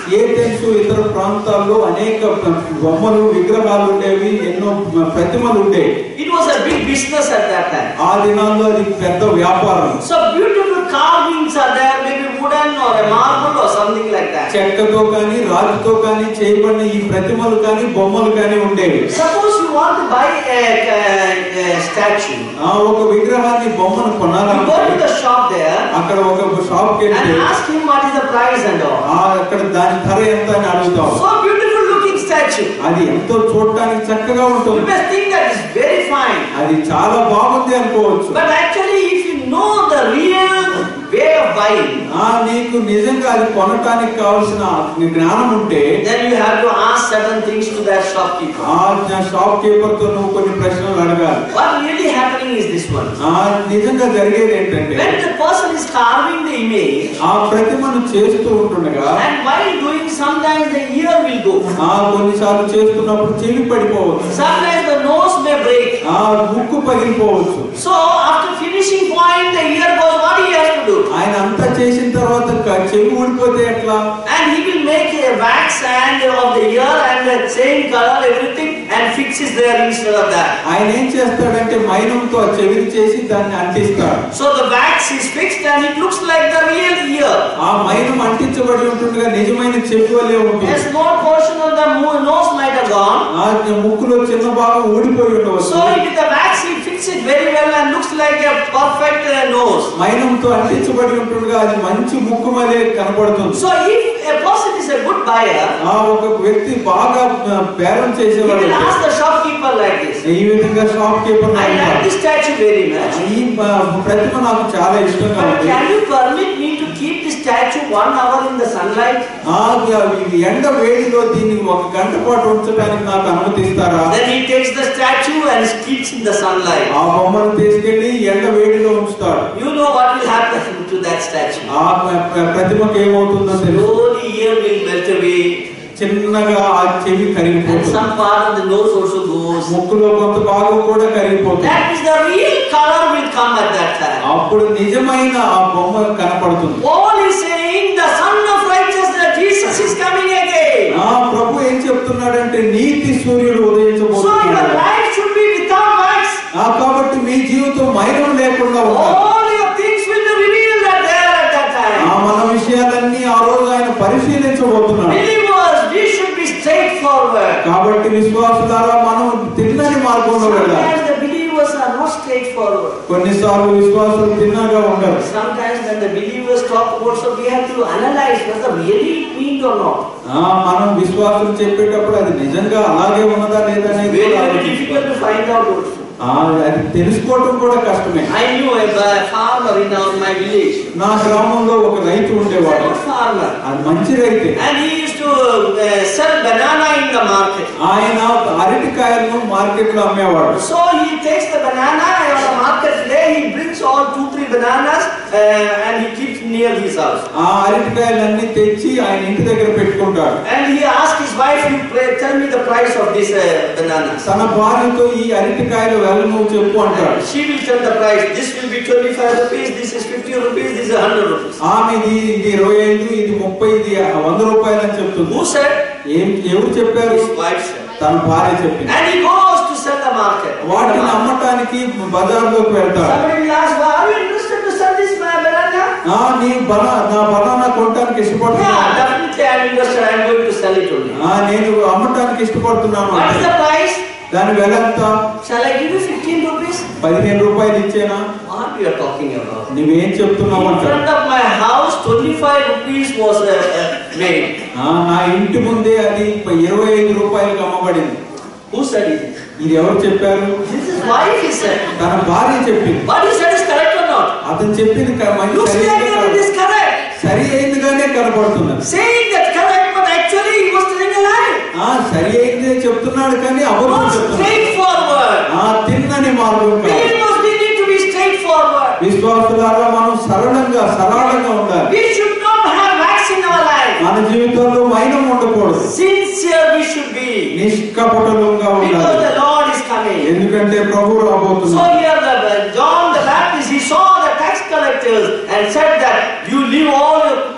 Athens ఇతర ప్రాంతాల్లో అనేక బొమ్మలు విగ్రహాలు ఉండేవి ఎన్నో ప్రతిమలు ఉండేవి It was a big business at that time. ఆ దినాల్లో అది పెద్ద వ్యాపారం So beautiful carvings are there, maybe wooden or a marble or something like that. చెక్కతో కానీ రాతితో కానీ చేయబడిన ఈ ప్రతిమలు కానీ బొమ్మలు కానీ ఉండేవి Suppose you want to buy a, a, a statue. ఆ ఒక విగ్రహాన్ని బొమ్మను You కొనాలంటే go to the shop there అక్కడ ఒక షాప్ కి and వెళ్తే ask him what is the price and all. ఆ అక్కడ దాని ధర ఎంత అని అడుగుతాం So beautiful looking statue. అది ఎంతో చూడటానికి చక్కగా You ఉంటుంది must think that is very fine. అది చాలా బాగుంది అనుకోవచ్చు But actually, if you know the real way of buying, ఆ నీకు నిజంగా అది కొనటానికి కావాల్సిన నీ జ్ఞానం ఉంటే then you have to ask certain things to that shopkeeper. ఆ షాప్ కీపర్ తో నువ్వు కొన్ని ప్రశ్నలు అడగాలి What really happening is this one. ఆ నిజంగా జరిగేది ఏంటంటే When the person is carving the image, ఆ ప్రతిమను చేస్తూ ఉంటుండగా and while doing, sometimes the ear will go. ఆ కొన్నిసార్లు చేస్తున్నప్పుడు చెవి పడిపోవచ్చు Sometimes the nose may break. ఆ ముక్కు పగిలిపోవచ్చు So after finishing point, the ear goes. What he has to do? ఆయన అంతా చేసిన తర్వాత క- చెవి ఊడిపోతే ఎట్లా And he will make a wax and of the ear and the same color, everything, and fixes there instead of that. ఆయన ఏం చేస్తాడంటే మైనంతో ఆ చెవిని చేసి దాన్ని అంటిస్తాడు So the wax is fixed and it looks like the real ear. ఆ మైనం అంటించబడి ఉంటుండగా నిజమైన చెవి వలె A ఉంటుంది small portion of the mo- nose might have gone. ఆ ముక్కులో చిన్న భాగం ఊడిపోయి ఉండవచ్చు So with the wax he fixes it very well and looks like a perfect uh, nose. మైనంతో అంటించబడి ఉంటుండగా అది మంచి ముక్కు వలె కనపడుతుంది So if a person is a good buyer, ఆ ఒక వ్యక్తి బాగా ఆ, బేరం he చేసేవాడు will ask the shopkeeper like this. ఈ విధంగా shopkeeper I like this statue very much. ఈ ఆ, ప్రతిమ నాకు చాలా ఇష్టంగా But ఉంది can you permit me to keep this statue one hour in the sunlight? ఆ, ఈ ఎండ వేడిలో దీన్ని ఒక గంట పాటు ఉంచడానికి నాకు అనుమతిస్తారా Then he takes the statue and keeps in the sunlight. ఆ బొమ్మను తీసుకెళ్లి ఎండ వేడిలో ఉంచుతాడు You know what will happen to that statue. ఆ ప్ర- ప్ర- ప్రతిమకి ఏమవుతుందో తెలుసు Slowly ear will melt away చిన్నగా ఆ చెవి and కరిగిపోతుంది some part of the nose also goes. ముక్కులో కొంత భాగం కూడా కరిగిపోతుంది That is the real color will come at that time. అప్పుడు నిజమైన ఆ బొమ్మ కనపడుతుంది Paul is saying the son of righteousness, Jesus is coming again. ఆ ప్రభు ఏం చెప్తున్నాడంటే నీతి సూర్యుడు So your ఉదయించబోతున్నాడు life should be without wax. ఆ కాబట్టి మీ జీవితం మైనం లేకుండా ఉండాలి All your things will be revealed at there at that ఆ time. మన విషయాలన్నీ ఆ రోజు ఆయన పరిశీలించబోతున్నాడు Believers, we should be straightforward. కాబట్టి విశ్వాసులారా మనం తిన్నని మార్గంలో వెళ్ళాలి Sometimes the believers are not straightforward. కొన్నిసార్లు విశ్వాసులు తిన్నగా ఉండరు Sometimes when the believers talk about so we have to analyze whether really it means or not. ఆ మనం విశ్వాసులు చెప్పేటప్పుడు అది నిజంగా అలాగే ఉన్నదా లేదా అనేది Very, కూడా very ఆలోచించాలి. difficult to find out also. ఆ, అది తెలుసుకోవటం కూడా కష్టమే I knew a ba- farmer in our, my village. నా గ్రామంలో ఒక రైతు He was a ఉండేవాడు good farmer. అది మంచి రైతే And he used to uh, sell banana in the market. ఆయన అరటికాయలను మార్కెట్ లో అమ్మేవాడు So he takes the banana and on the market day he brings all two, three bananas uh, and he keeps near his house. ఆ అరటికాయలన్నీ తెచ్చి ఆయన ఇంటి దగ్గర పెట్టుకుంటాడు And he asked his wife, you pray, tell me the price of this uh, bananas. తన భార్యతో ఈ అరటికాయలు వెళ్ళ నువ్వు చెప్పు అంటాడు She will tell the price. This will be 25 rupees, this is 50 rupees, this is 100 rupees. ఆమె ఇది ఇది ఇరవై ఐదు ఇది ముప్పై ఇది వంద రూపాయలు అని చెప్తుంది Who said? ఏం ఎవరు చెప్పారు His wife said. తన భార్య చెప్పింది And he goes to sell the market. వాటిని అమ్మటానికి బజార్లోకి వెళ్తాడు Somebody will ask, well, are you interested to sell this uh, banana? ఆ నీ బనా నా బనానా కొనడానికి Yeah, ఇష్టపడుతున్నాను definitely I am interested. I am going to sell it only. ఆ నేను అమ్మటానికి ఇష్టపడుతున్నాను What is అంటే. the price? దాని వెల ఎంత Shall I give you 15 rupees? పదిహేను రూపాయలు ఇచ్చేనా What you are talking about? నువ్వేం చెప్తున్నావు In అంటాడు front of my house, 25 rupees was uh, uh, made. ఆ, నా ఇంటి ముందే అది ఇరవై ఐదు రూపాయలకు అమ్మబడింది Who said it? ఇది ఎవరు చెప్పారు This is wife, he said. తన భార్య చెప్పింది What he said is correct or not? అతను చెప్పింది క- మంచి Looks సరి like అయినది it is కాదు. correct. సరి అయిందిగానే కనపడుతున్నది Saying that correct, but actually he was telling a lie. ఆ సరి అయిందే చెప్తున్నాడు కానీ అబద్ధం Not చెప్తున్నాడు straightforward. ఆ తిన్నని మార్గం కాదు Believers, we need to be straightforward. విశ్వాసులారా మనం సరళంగా సరళంగా ఉండాలి We should not have wax in our life. మన జీవితంలో మైనం ఉండకూడదు Sincere we should be. నిష్కపటంగా Because ఉండాలి the Lord is coming. ఎందుకంటే ప్రభు So రాబోతున్నాడు here the uh, John the Baptist, he saw the tax collectors and said that you leave all your to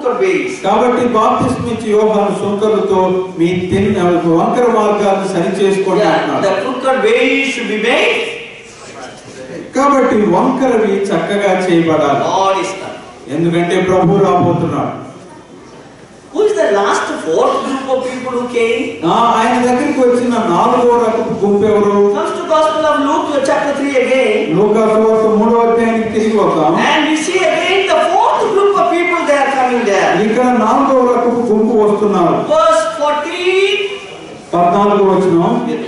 crooked ways. కాబట్టి బాప్తిస్మ ఇచ్చి యోహాను సుంకరులతో మీ తిన్న వంకర మార్గాన్ని సరి చేసుకోండి Yeah, అంటున్నాడు the crooked ways should be made. కాబట్టి వంకరవి చక్కగా చేయబడాలి Lord is coming. ఎందుకంటే ప్రభు రాబోతున్నాడు Who is the last fourth group of people who came? ఆ, ఆయన దగ్గరికి వచ్చిన నాలుగో రకపు గుంపు ఎవరు Comes to Gospel of Luke, chapter 3 again. లోకాసువార్త మూడో అధ్యాయానికి తిరిగి వద్దాం And we see again the fourth group of people they are coming there. ఇక్కడ నాలుగో రకపు గుంపు వస్తున్నారు Verse 14. పద్నాలుగు వచ్చిన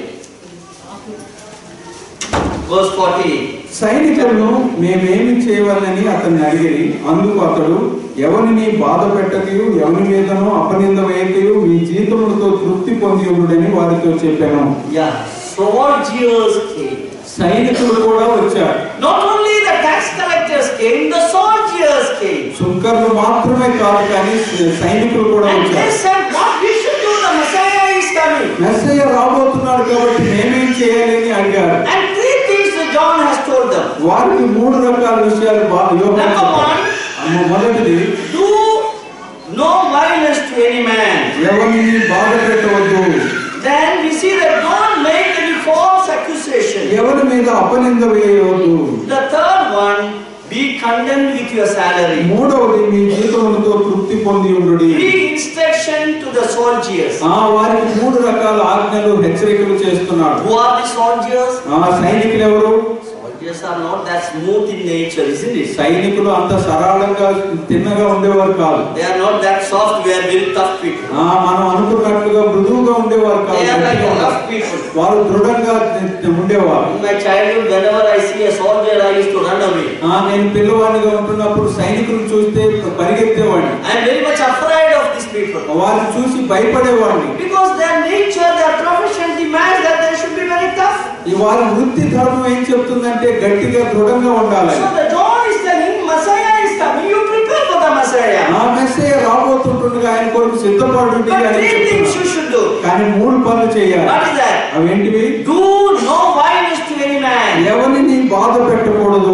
Verse 14. సైనికులను మేమేమి చేయవాలని అతన్ని అడిగిరి అందుకు అతడు ఎవరిని బాధ పెట్టకయు ఎవరి మీదనో అపనింద వేయకయు మీ జీతములతో తృప్తి పొంది ఉండుడని వారితో చెప్పాను Yeah. Soldiers came. సైనికులు కూడా వచ్చారు Not only the tax collectors came, the soldiers came. సుంకర్లు మాత్రమే కాదు కానీ సైనికులు కూడా And they వచ్చారు said, What we should do? The Messiah is coming. Messiah రాబోతున్నాడు కాబట్టి మేమేం చేయాలని అడిగారు And three things that John has told them. వారికి మూడు రకాల విషయాలు బా- యోహాను Number చెప్పాడు. one. అమ్మ మొదటిది Do no violence to any man. ఎవరిని బాధ పెట్టవద్దు Then we see that don't make any false accusation. ఎవరి మీద అపనింద వేయవద్దు The third one, be content with your salary. మూడవది మీ జీతములతో తృప్తి పొంది ఉండు Be instruction to the soldiers. ఆ వారికి మూడు రకాల ఆజ్ఞలు హెచ్చరికలు చేస్తున్నాడు Who are the soldiers? ఆ సైనికులు ఎవరు Soldiers are not that smooth in nature, isn't it? సైనికులు అంత సరళంగా తిన్నగా ఉండేవారు కాదు They are not that soft, they are very tough people. ఆ మనం అనుకున్నట్లుగా మృదువుగా ఉండేవారు They are like కాదు rough people. వారు దృఢంగా ఉండేవారు In my childhood, whenever I see a soldier, I used to run away. ఆ నేను పిల్లవాడిగా ఉంటున్నప్పుడు సైనికులు చూస్తే పరిగెత్తేవాడిని I am very much afraid of these people. వారిని చూసి భయపడేవాడిని Because their nature, their profession demands that they should be very tough. ఈ వారి వృత్తి ధర్మం ఏం చెప్తుందంటే గట్టిగా దృఢంగా ఉండాలి So the John is telling Messiah is coming. You prepare for the Messiah. ఆ మెస్సయ్య రాబోతుంటుండగా ఆయన కొరకు సిద్ధపడుండి But అని three things చెప్తున్నాడు. you should do. కానీ మూడు పనులు చేయాలి What is that? అవేంటివి Do no violence to any man. ఎవరిని బాధ పెట్టకూడదు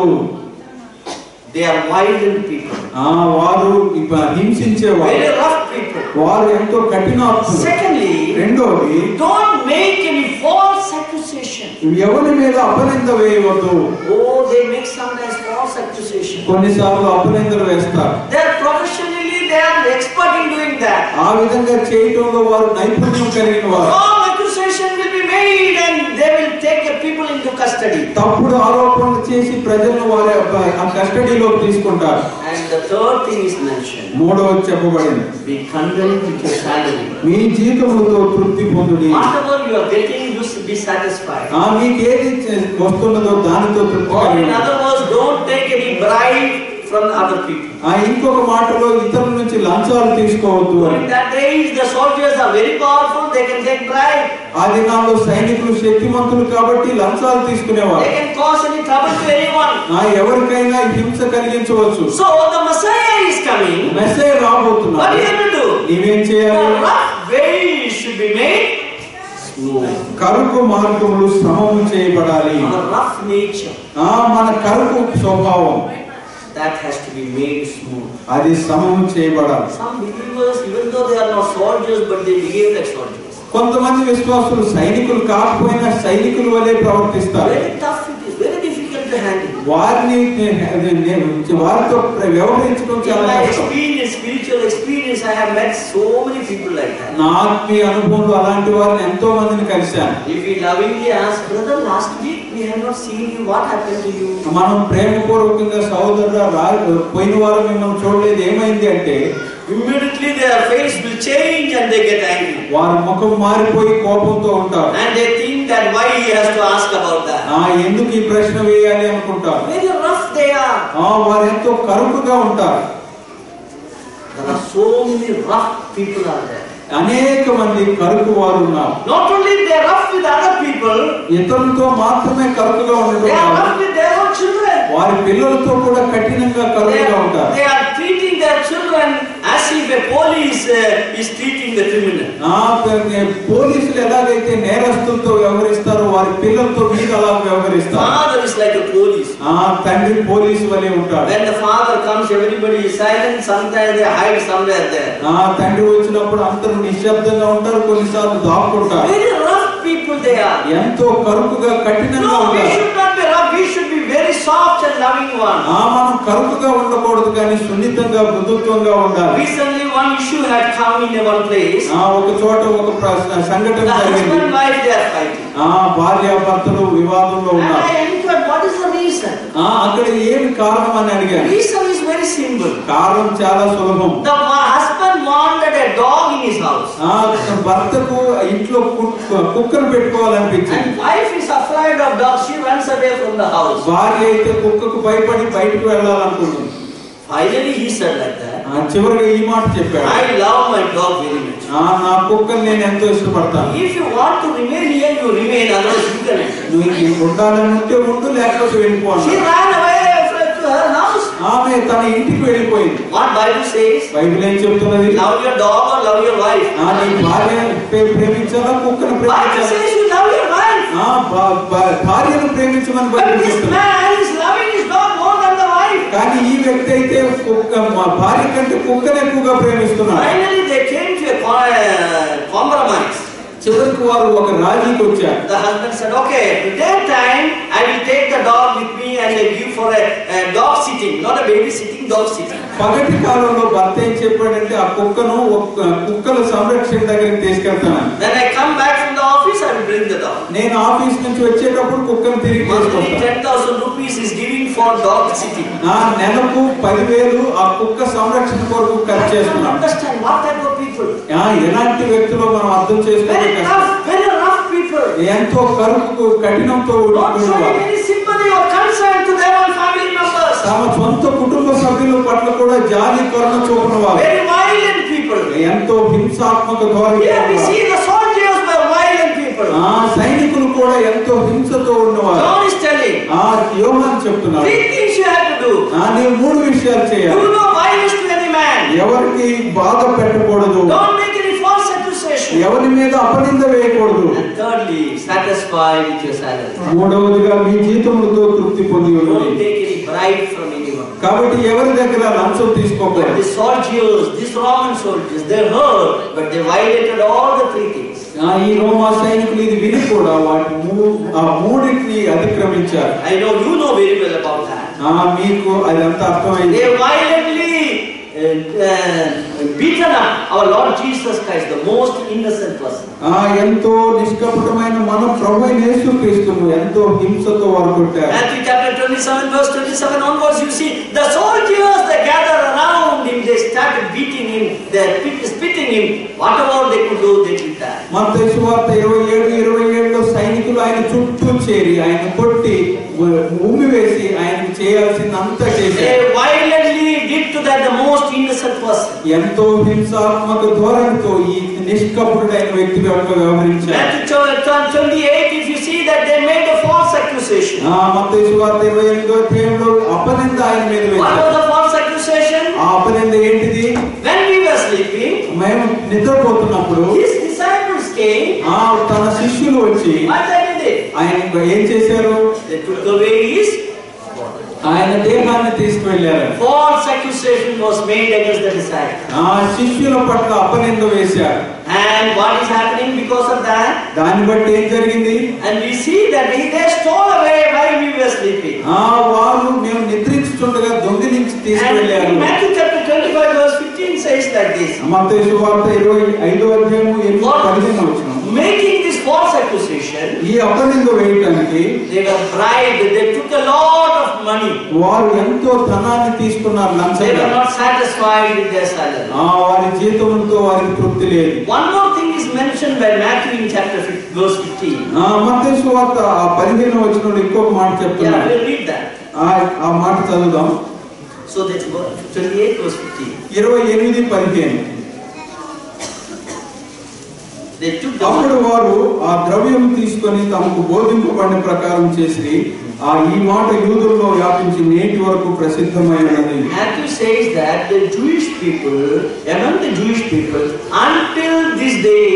They are violent people. ఆ వారు ఇప్ప- హింసించేవారు Very rough people. వారు ఎంతో కఠినాత్ములు Secondly, రెండోది don't make any false accusation. ఎవరి మీద అపనింద వేయవద్దు Oh, they make sometimes false accusation. కొన్నిసార్లు అపనిందలు వేస్తారు They are professionally, they are expert in doing that. ఆ విధంగా చేయటంలో వారు నైపుణ్యం కలిగిన వారు Wrong accusation will be made and they will take the people into custody. తప్పుడు ఆరోపణలు చేసి ప్రజలను వారి ఆ కస్టడీలోకి తీసుకుంటారు And the third thing is mentioned. మూడవది చెప్పబడింది Be content with your salary. మీ జీతములతో తృప్తి పొందుడి Whatever you are getting, you should be satisfied. ఆ మీకు ఏది వస్తున్నదో దానితో తృప్తి Or in కలిగి other words, don't take any bribe from other people. ఆ ఇంకొక మాటలో ఇతరుల నుంచి లంచాలు తీసుకోవద్దు అని During that days, the soldiers are very powerful, they can take bribe. ఆ దినాల్లో సైనికులు శక్తిమంతులు కాబట్టి లంచాలు తీసుకునేవారు They can cause any trouble to anyone. ఆ ఎవరికైనా హింస కలిగించవచ్చు So the Messiah is coming. Message What రాబోతున్నా do you have to do? నీవేం The చేయాలి rough way should be made smooth. కరుకు మార్గములు సమము చేయబడాలి Our rough nature, ఆ మన కరుకు స్వభావం that has to be made smooth. అది సమము చేయబడాలి Some believers, even though they are not soldiers, but they behave like soldiers. కొంతమంది విశ్వాసులు సైనికులు కాకపోయినా సైనికుల వలె ప్రవర్తిస్తారు Very tough it is, very difficult to handle. వారిని వారితో వ్యవహరించడం In చాలా my కష్టం experience, spiritual experience, I have met so many people like that. నా ఆత్మీయ అనుభవంలో అలాంటి వారిని ఎంతో మందిని కలిశాను If we lovingly ask, brother, last week we have not seen you, what happened to you? మనం ప్రేమపూర్వకంగా సహోదరుడు రా పోయిన వారం మిమ్మల్ని చూడలేదు ఏమైంది అంటే Immediately their face will change and they get angry. వారి ముఖం మారిపోయి కోపంతో ఉంటారు And they think that why he has to ask about that. ఆ ఎందుకు ఈ ప్రశ్న వేయాలి అనుకుంటారు Very rough they are. ఆ వారు ఎంతో కరుకుగా ఉంటారు There are so many rough people are there. అనేక మంది కరుకు వారు ఉన్నారు Not only they are rough with other people, ఇతరులతో మాత్రమే కరుకుగా ఉండటం they are కాదు. rough with their own children. వారి పిల్లలతో కూడా కఠినంగా They కరుకుగా are, ఉంటారు they are treating their children as if a police uh, is treating the criminal. ఆ ప- పోలీసులు ఎలాగైతే నేరస్తులతో వ్యవహరిస్తారో వారి పిల్లలతో మీరు అలా వ్యవహరిస్తారు Father is like a police. ఆ తండ్రి పోలీసు వలె ఉంటాడు When the father comes, everybody is silent. Sometimes they hide somewhere there. ఆ తండ్రి వచ్చినప్పుడు అందరూ నిశ్శబ్దంగా ఉంటారు కొన్నిసార్లు దాక్కుంటారు Very rough people they are. ఎంతో కరుకుగా కఠినంగా No, we ఉంటారు should not be rough. We should be very soft and loving one. ఆ మనం కరుకుగా ఉండకూడదు కానీ సున్నితంగా మృదుత్వంగా ఉండాలి Recently, one issue had come in one place. ఆ ఒక చోట ఒక ప్ర- సంఘటన The జరిగింది husband and wife they are fighting. ఆ భార్య భర్తలు వివాదంలో And ఉన్నారు I inquired, what is the reason? ఆ అక్కడ ఏమి కారణం అని అడిగాను Reason is very simple. కారణం చాలా సులభం The wa- husband wanted a dog in his house. ఆ భర్తకు ఇంట్లో కుక్క- కుక్కను పెట్టుకోవాలనిపించింది And wife is afraid of dogs. She runs away from the house. భార్య అయితే కుక్కకు భయపడి బయటకు వెళ్ళాలనుకుంటుంది Finally, he said like that. ఆ చివరిగా ఈ మాట చెప్పాడు I love my dog very much. ఆ నా కుక్కను నేను ఎంతో ఇష్టపడతాను If you want to remain here, you remain. Otherwise, you can enter. నువ్వు ఇంక ఉండాలని ఉంటే ఉండు లేకపోతే వెళ్ళిపో She అన్నాడు. ran away from to her house. ఆమె తన ఇంటికి వెళ్ళిపోయింది What Bible says? బైబిల్ ఏం చెప్తున్నది Love your dog or love your wife. ఆ నీ భార్య ప్రే- ప్రేమించాలా కుక్కను Bible ప్రేమించాలా says you love your wife. ఆ భా- భా- భార్యను ప్రేమించమని But బైబిల్ this చెప్తుంది man is loving his dog more than the wife. కానీ ఈ వ్యక్తి అయితే కుక్క మా భార్య కంటే కుక్కను ఎక్కువగా ప్రేమిస్తున్నాడు Finally, they came to a co- uh, compromise. చివరికి వారు ఒక రాజీకి వచ్చారు The husband said, Okay, today time I will take the dog with me and I give for a, a dog sitting, not a baby sitting, dog sitting. పగటి కాలంలో భర్త ఏం చెప్పాడంటే ఆ కుక్కను ఒక కుక్కల సంరక్షణ దగ్గరికి తీసుకెళ్తాను When I come back from the office, I will bring the dog. నేను ఆఫీస్ నుంచి వచ్చేటప్పుడు కుక్కను తిరిగి Monthly తీసుకొస్తాను 10,000 rupees is giving for dog sitting. నా నెలకు పదివేలు ఆ కుక్క సంరక్షణ కొరకు ఖర్చు I don't చేస్తున్నాను understand what type of people. ఆ, ఎలాంటి వ్యక్తులు మనం అర్థం చేసుకోవడం Very కష్టం. rough, very rough people. ఎంతో కరుకు కఠినంతో Not ఉన్నటువంటి showing వారు. any sympathy or concern to their own family members. తమ సొంత కుటుంబ సభ్యుల పట్ల కూడా జాలి కరుణ చూపిన వారు Very violent people. ఎంతో హింసాత్మక ధోరణి Here we ఉన్నవారు. see the soldiers were violent people. ఆ సైనికులు కూడా ఎంతో హింసతో ఉన్నవారు John is telling, ఆ యోహాన్ చెప్తున్నారు three things you have to do. ఆ నేను మూడు విషయాలు చేయాలి Do no violence to any man. ఎవరికి బాధ పెట్టకూడదు Don't make any false accusation. ఎవరి మీద అపనింద వేయకూడదు And thirdly, satisfy with your salary. మూడవదిగా మీ జీతములతో తృప్తి పొంది Don't ఉన్నది take any bribe from anyone. కాబట్టి ఎవరి దగ్గర లంచం But తీసుకోకూడదు the soldiers, these Roman soldiers, they heard, but they violated all the three things. ఆ, ఈ రోమా సైనికులు ఇది విని కూడా వాటి మూ- ఆ మూడింటిని అతిక్రమించారు I know you know very well about that. ఆ, మీకు అదంతా అర్థమైంది They violently uh, uh, beaten up our Lord Jesus Christ, the most innocent person. ఆ ఎంతో నిష్కపటమైన మన ప్రభు అయిన యేసుక్రీస్తును ఎంతో హింసతో వారు కొట్టారు Matthew chapter 27, verse 27 onwards, you see the soldiers they gather around him, they started beating him, they spit- spitting him, whatever they could do, they did that. మత్తయి సువార్త ఇరవై ఏడు ఇరవై ఏడులో సైనికులు ఆయన చుట్టూ చేరి ఆయన కొట్టి ఉమ్మి వేసి ఆయనకు చేయాల్సిందంతా చేశారు They violently did to that the most innocent person. ఎంతో హింసాత్మక ధోరణితో ఈ నిష్కపటుడైన వ్యక్తి యొక్క వ్యవహరించారు Matthew chapter 28, if you see that they made a false accusation. ఆ మత్తయి సువార్త ఇరవై ఎనిమిదో అధ్యాయంలో అపనింద ఆయన మీద What వేశారు was the false accusation? ఆ అపనింద ఏంటిది When we were sleeping, మేము నిద్రపోతున్నప్పుడు his disciples came, ఆ తన శిష్యులు వచ్చి what they did? ఆయన ఏం చేశారు They took away his ఆయన దేహాన్ని తీసుకువెళ్ళారు false accusation was made against the disciples. ఆ శిష్యుల పట్ల అపనింద వేశారు And what is happening because of that? దాన్ని బట్టి ఏం జరిగింది And we see that they they stole away while we were sleeping. ఆ వారు మేము నిద్రించుతుండగా దొంగిలించి And తీసుకువెళ్ళారు in Matthew chapter 25 verse 15 says like this. మత్తయి సువార్త ఇరవై ఐదో అధ్యాయము ఎనిమిది పదిహేను వచ్చిన Making this false accusation, ఈ అపనింద వేయటానికి they were bribed, they took a lot of money. వారు ఎంతో ధనాన్ని తీసుకున్నారు They లంచంగా were not satisfied with their salary. ఆ వారి జీతములతో వారికి తృప్తి లేదు One more thing is mentioned by Matthew in chapter 15, verse 15. ఆ మత్తయి సువార్త ఆ పదిహేను వచ్చిన ఇంకొక మాట Yeah, చెప్తున్నారు we'll read that. ఆ ఆ మాట చదువుదాం So that's verse 28 verse 15. ఇరవై ఎనిమిది పదిహేను They took the అప్పుడు money. వారు ఆ ద్రవ్యం తీసుకొని తమకు బోధింపబడిన ప్రకారం చేసి ఆ ఈ మాట యూదుల్లో వ్యాపించి నేటి వరకు ప్రసిద్ధమైనది Matthew says that the Jewish people, among the Jewish people, until this day,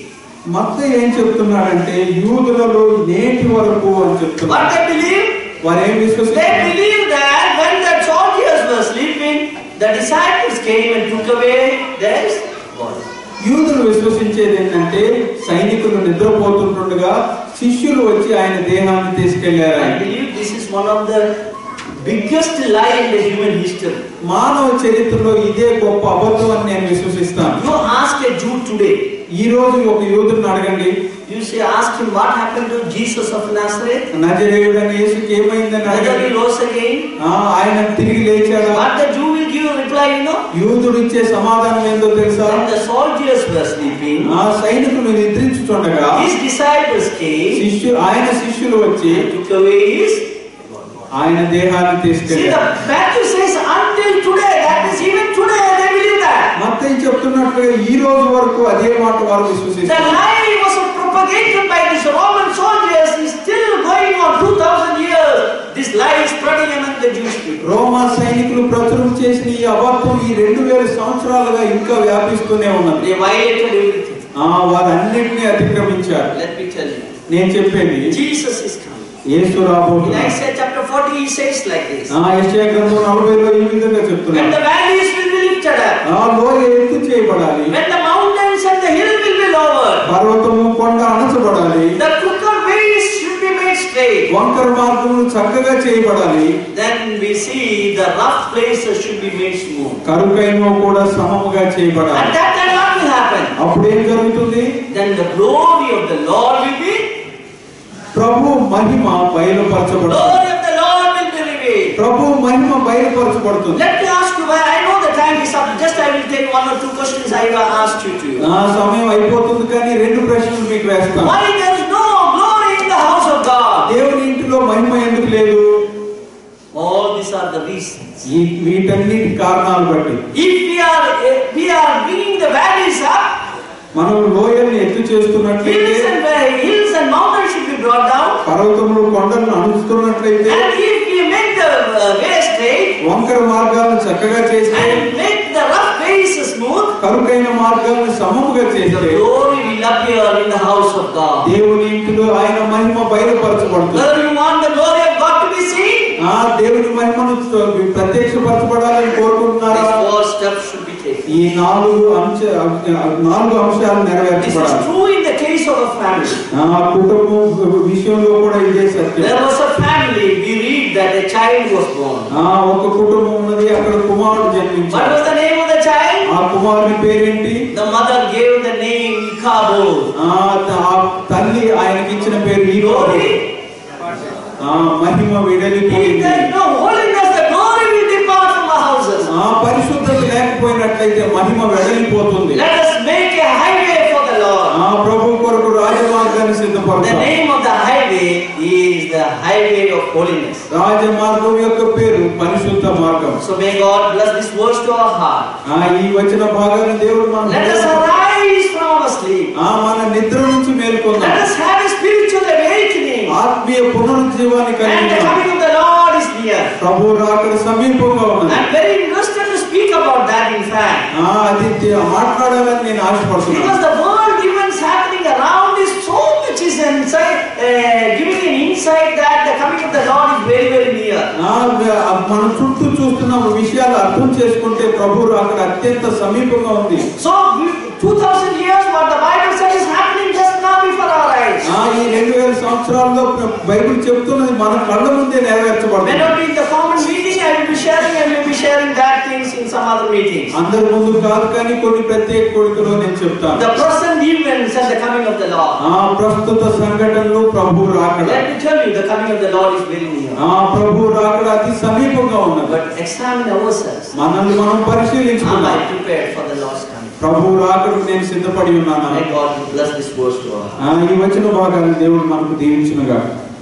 మత్త ఏం చెప్తున్నాడంటే యూదులలో నేటి వరకు అని what చెప్తున్నారు they believe? వారు ఏం They విశ్వసిస్తారు believe that when the soldiers were sleeping, the disciples came and took away their body. యూదులు విశ్వసించేది ఏంటంటే సైనికులు నిద్రపోతుండగా శిష్యులు వచ్చి ఆయన దేహాన్ని తీసుకెళ్లారు I believe this is one of the biggest lie in the human history. మానవ చరిత్రలో ఇదే గొప్ప అబద్ధం అని నేను విశ్వసిస్తాను You ask a Jew today, ఈ రోజు ఒక యూదుని అడగండి you say, ask him what happened to Jesus of Nazareth, నజరేయుడని యేసుకి ఏమైందని whether అడగండి he rose again. ఆ, ఆయన తిరిగి లేచాడా What the Jew will give reply, you know? యూదుడు ఇచ్చే సమాధానం ఏందో తెలుసా When the soldiers were sleeping, ఆ సైనికులు నిద్రించుతుండగా his disciples came, శిష్యు ఆయన శిష్యులు వచ్చి took away his. ఆయన దేహాన్ని See, తీసుకెళ్ళారు the Matthew says until today, that is even today they believe that. మత్తయి చెప్తున్నట్లుగా ఈ రోజు వరకు అదే మాట వారు The విశ్వసిస్తారు lie was propagated by these Roman soldiers is still going on 2000 years. This lie is spreading among the Jewish people. రోమా సైనికులు ప్రచురం చేసిన ఈ అబద్ధం ఈ రెండు వేల సంవత్సరాలుగా ఇంకా వ్యాపిస్తూనే ఉన్నది They violated everything. ఆ వారన్నిటిని అతిక్రమించారు Let me tell you. నేను చెప్పేది Jesus is coming. Yesu In రాబోతున్నాడు Isaiah chapter 40, he says like this. ఆ యెషయా గ్రంథం నలభైలో ఈ విధంగా When చెప్తున్నాడు the valleys will be lifted up, ఆ లోయ ఎత్తు చేయబడాలి when the mountains and the hill will be lowered, పర్వతము కొండ అణచబడాలి the crooked ways should be made straight. వంకర మార్గములు చక్కగా చేయబడాలి Then we see the rough places should be made smooth. కరుకైన కూడా సమముగా At చేయబడాలి that time, what will happen? అప్పుడు ఏం జరుగుతుంది Then the glory of the Lord will be, Prabhu Mahima బయలుపరచబడుతుంది glory of the Lord will be revealed. Prabhu Mahima బయలుపరచబడుతుంది Let me ask you, why I know the time is up. Just I will take one or two questions I will ask you to. నా సమయం అయిపోతుంది కానీ రెండు ప్రశ్నలు మీకు వేస్తాను Why there is no glory in the house of God? దేవుని ఇంటిలో మహిమ ఎందుకు లేదు All these are the reasons. ఈ వీటన్నిటి కారణాలు బట్టి If we are we are bringing the valleys up, మనం లోయల్ని ఎత్తు చేస్తున్నట్లయితే hills and valley- hills and mountains should be brought down. పర్వతములు కొండలను అణుస్తున్నట్లయితే And if we make the uh, way straight వంకర మార్గాలను చక్కగా చేస్తే and make the rough ways smooth, కరుకైన మార్గాలను సమముగా the చేస్తే glory will appear in the house of God. దేవుని ఇంటిలో ఆయన మహిమ బయలుపరచబడుతుంది Whether you want the glory of God to be seen, ఆ దేవుని మహిమను ప్రత్యక్షపరచబడాలని కోరుకుంటున్నారా these four steps should be taken. ఈ నాలుగు అంశ నాలుగు అంశాలు This is నెరవేర్చబడాలి true in the case of a family. ఆ కుటుంబం విషయంలో కూడా ఇదే సత్యం There was a family, we read that a child was born. ఆ ఒక కుటుంబం ఉన్నది అక్కడ కుమారుడు What జన్మించాడు was the name of the child? ఆ కుమారుని పేరేంటి The mother gave the name Ichabod. ఆ త- ఆ తల్లి ఆయనకి ఇచ్చిన పేరు ఈ Glory. ఆ మహిమ If విడలిపోయింది there is no holiness, the glory will depart from the houses. ఆ పరిశుద్ధత లేకపోయినట్లయితే మహిమ వెడలిపోతుంది Let us make a highway for the Lord. ఆ ప్రభు కొరకు రాజమార్గాన్ని The సిద్ధపడతాం name of the highway is the highway of holiness. రాజమార్గం యొక్క పేరు పరిశుద్ధ మార్గం So may God bless this words to our heart. ఆ ఈ వచ్చిన భాగాన్ని దేవుడు మన Let us arise from our sleep. ఆ మన నిద్ర నుంచి Let మేల్కొందాం us have a spiritual awakening. ఆత్మీయ పునరుజ్జీవాన్ని కలిగి And the ఉన్నాం. coming of the Lord is near. ప్రభు రాకడ సమీపంగా ఉన్నది I'm very interested to speak about that in fact. ఆ, అది తే- మాట్లాడాలని నేను ఆశపడుతున్నాను Because the world events happening around is so much is inside, uh, giving an insight that the coming of the Lord is very, very near. ఆ, ఆ, మన చుట్టూ చూస్తున్న విషయాలు అర్థం చేసుకుంటే ప్రభు రాకడ అత్యంత సమీపంగా ఉంది So, we- 2000 years, what the Bible said is happening just now before our eyes. ఆ, ఈ రెండు వేల సంవత్సరాల్లో బైబిల్ చెప్తున్నది మన కళ్ళ ముందే May నెరవేర్చబడుతుంది not be in the common meeting, I will be sharing, I will be sharing that things in some other meetings. అందరి ముందు కాదు కానీ కొన్ని ప్రత్యేక కోరికలో నేను చెప్తాను The present events and the coming of the Lord. ఆ ప్రస్తుత సంఘటనలు ప్రభు రాకడ Let me tell you, the coming of the Lord is very near. ఆ ప్రభు రాకడ అతి సమీపంగా ఉన్నది But examine ourselves. మనల్ని మనం Am పరిశీలించుకున్నాం I prepared for the Lord's coming? ప్రభు రాకడకు నేను సిద్ధపడి ఉన్నాను May God bless this verse to us. ఆ, ఈ వచ్చిన భాగాన్ని దేవుడు మనకు దీవించునుగా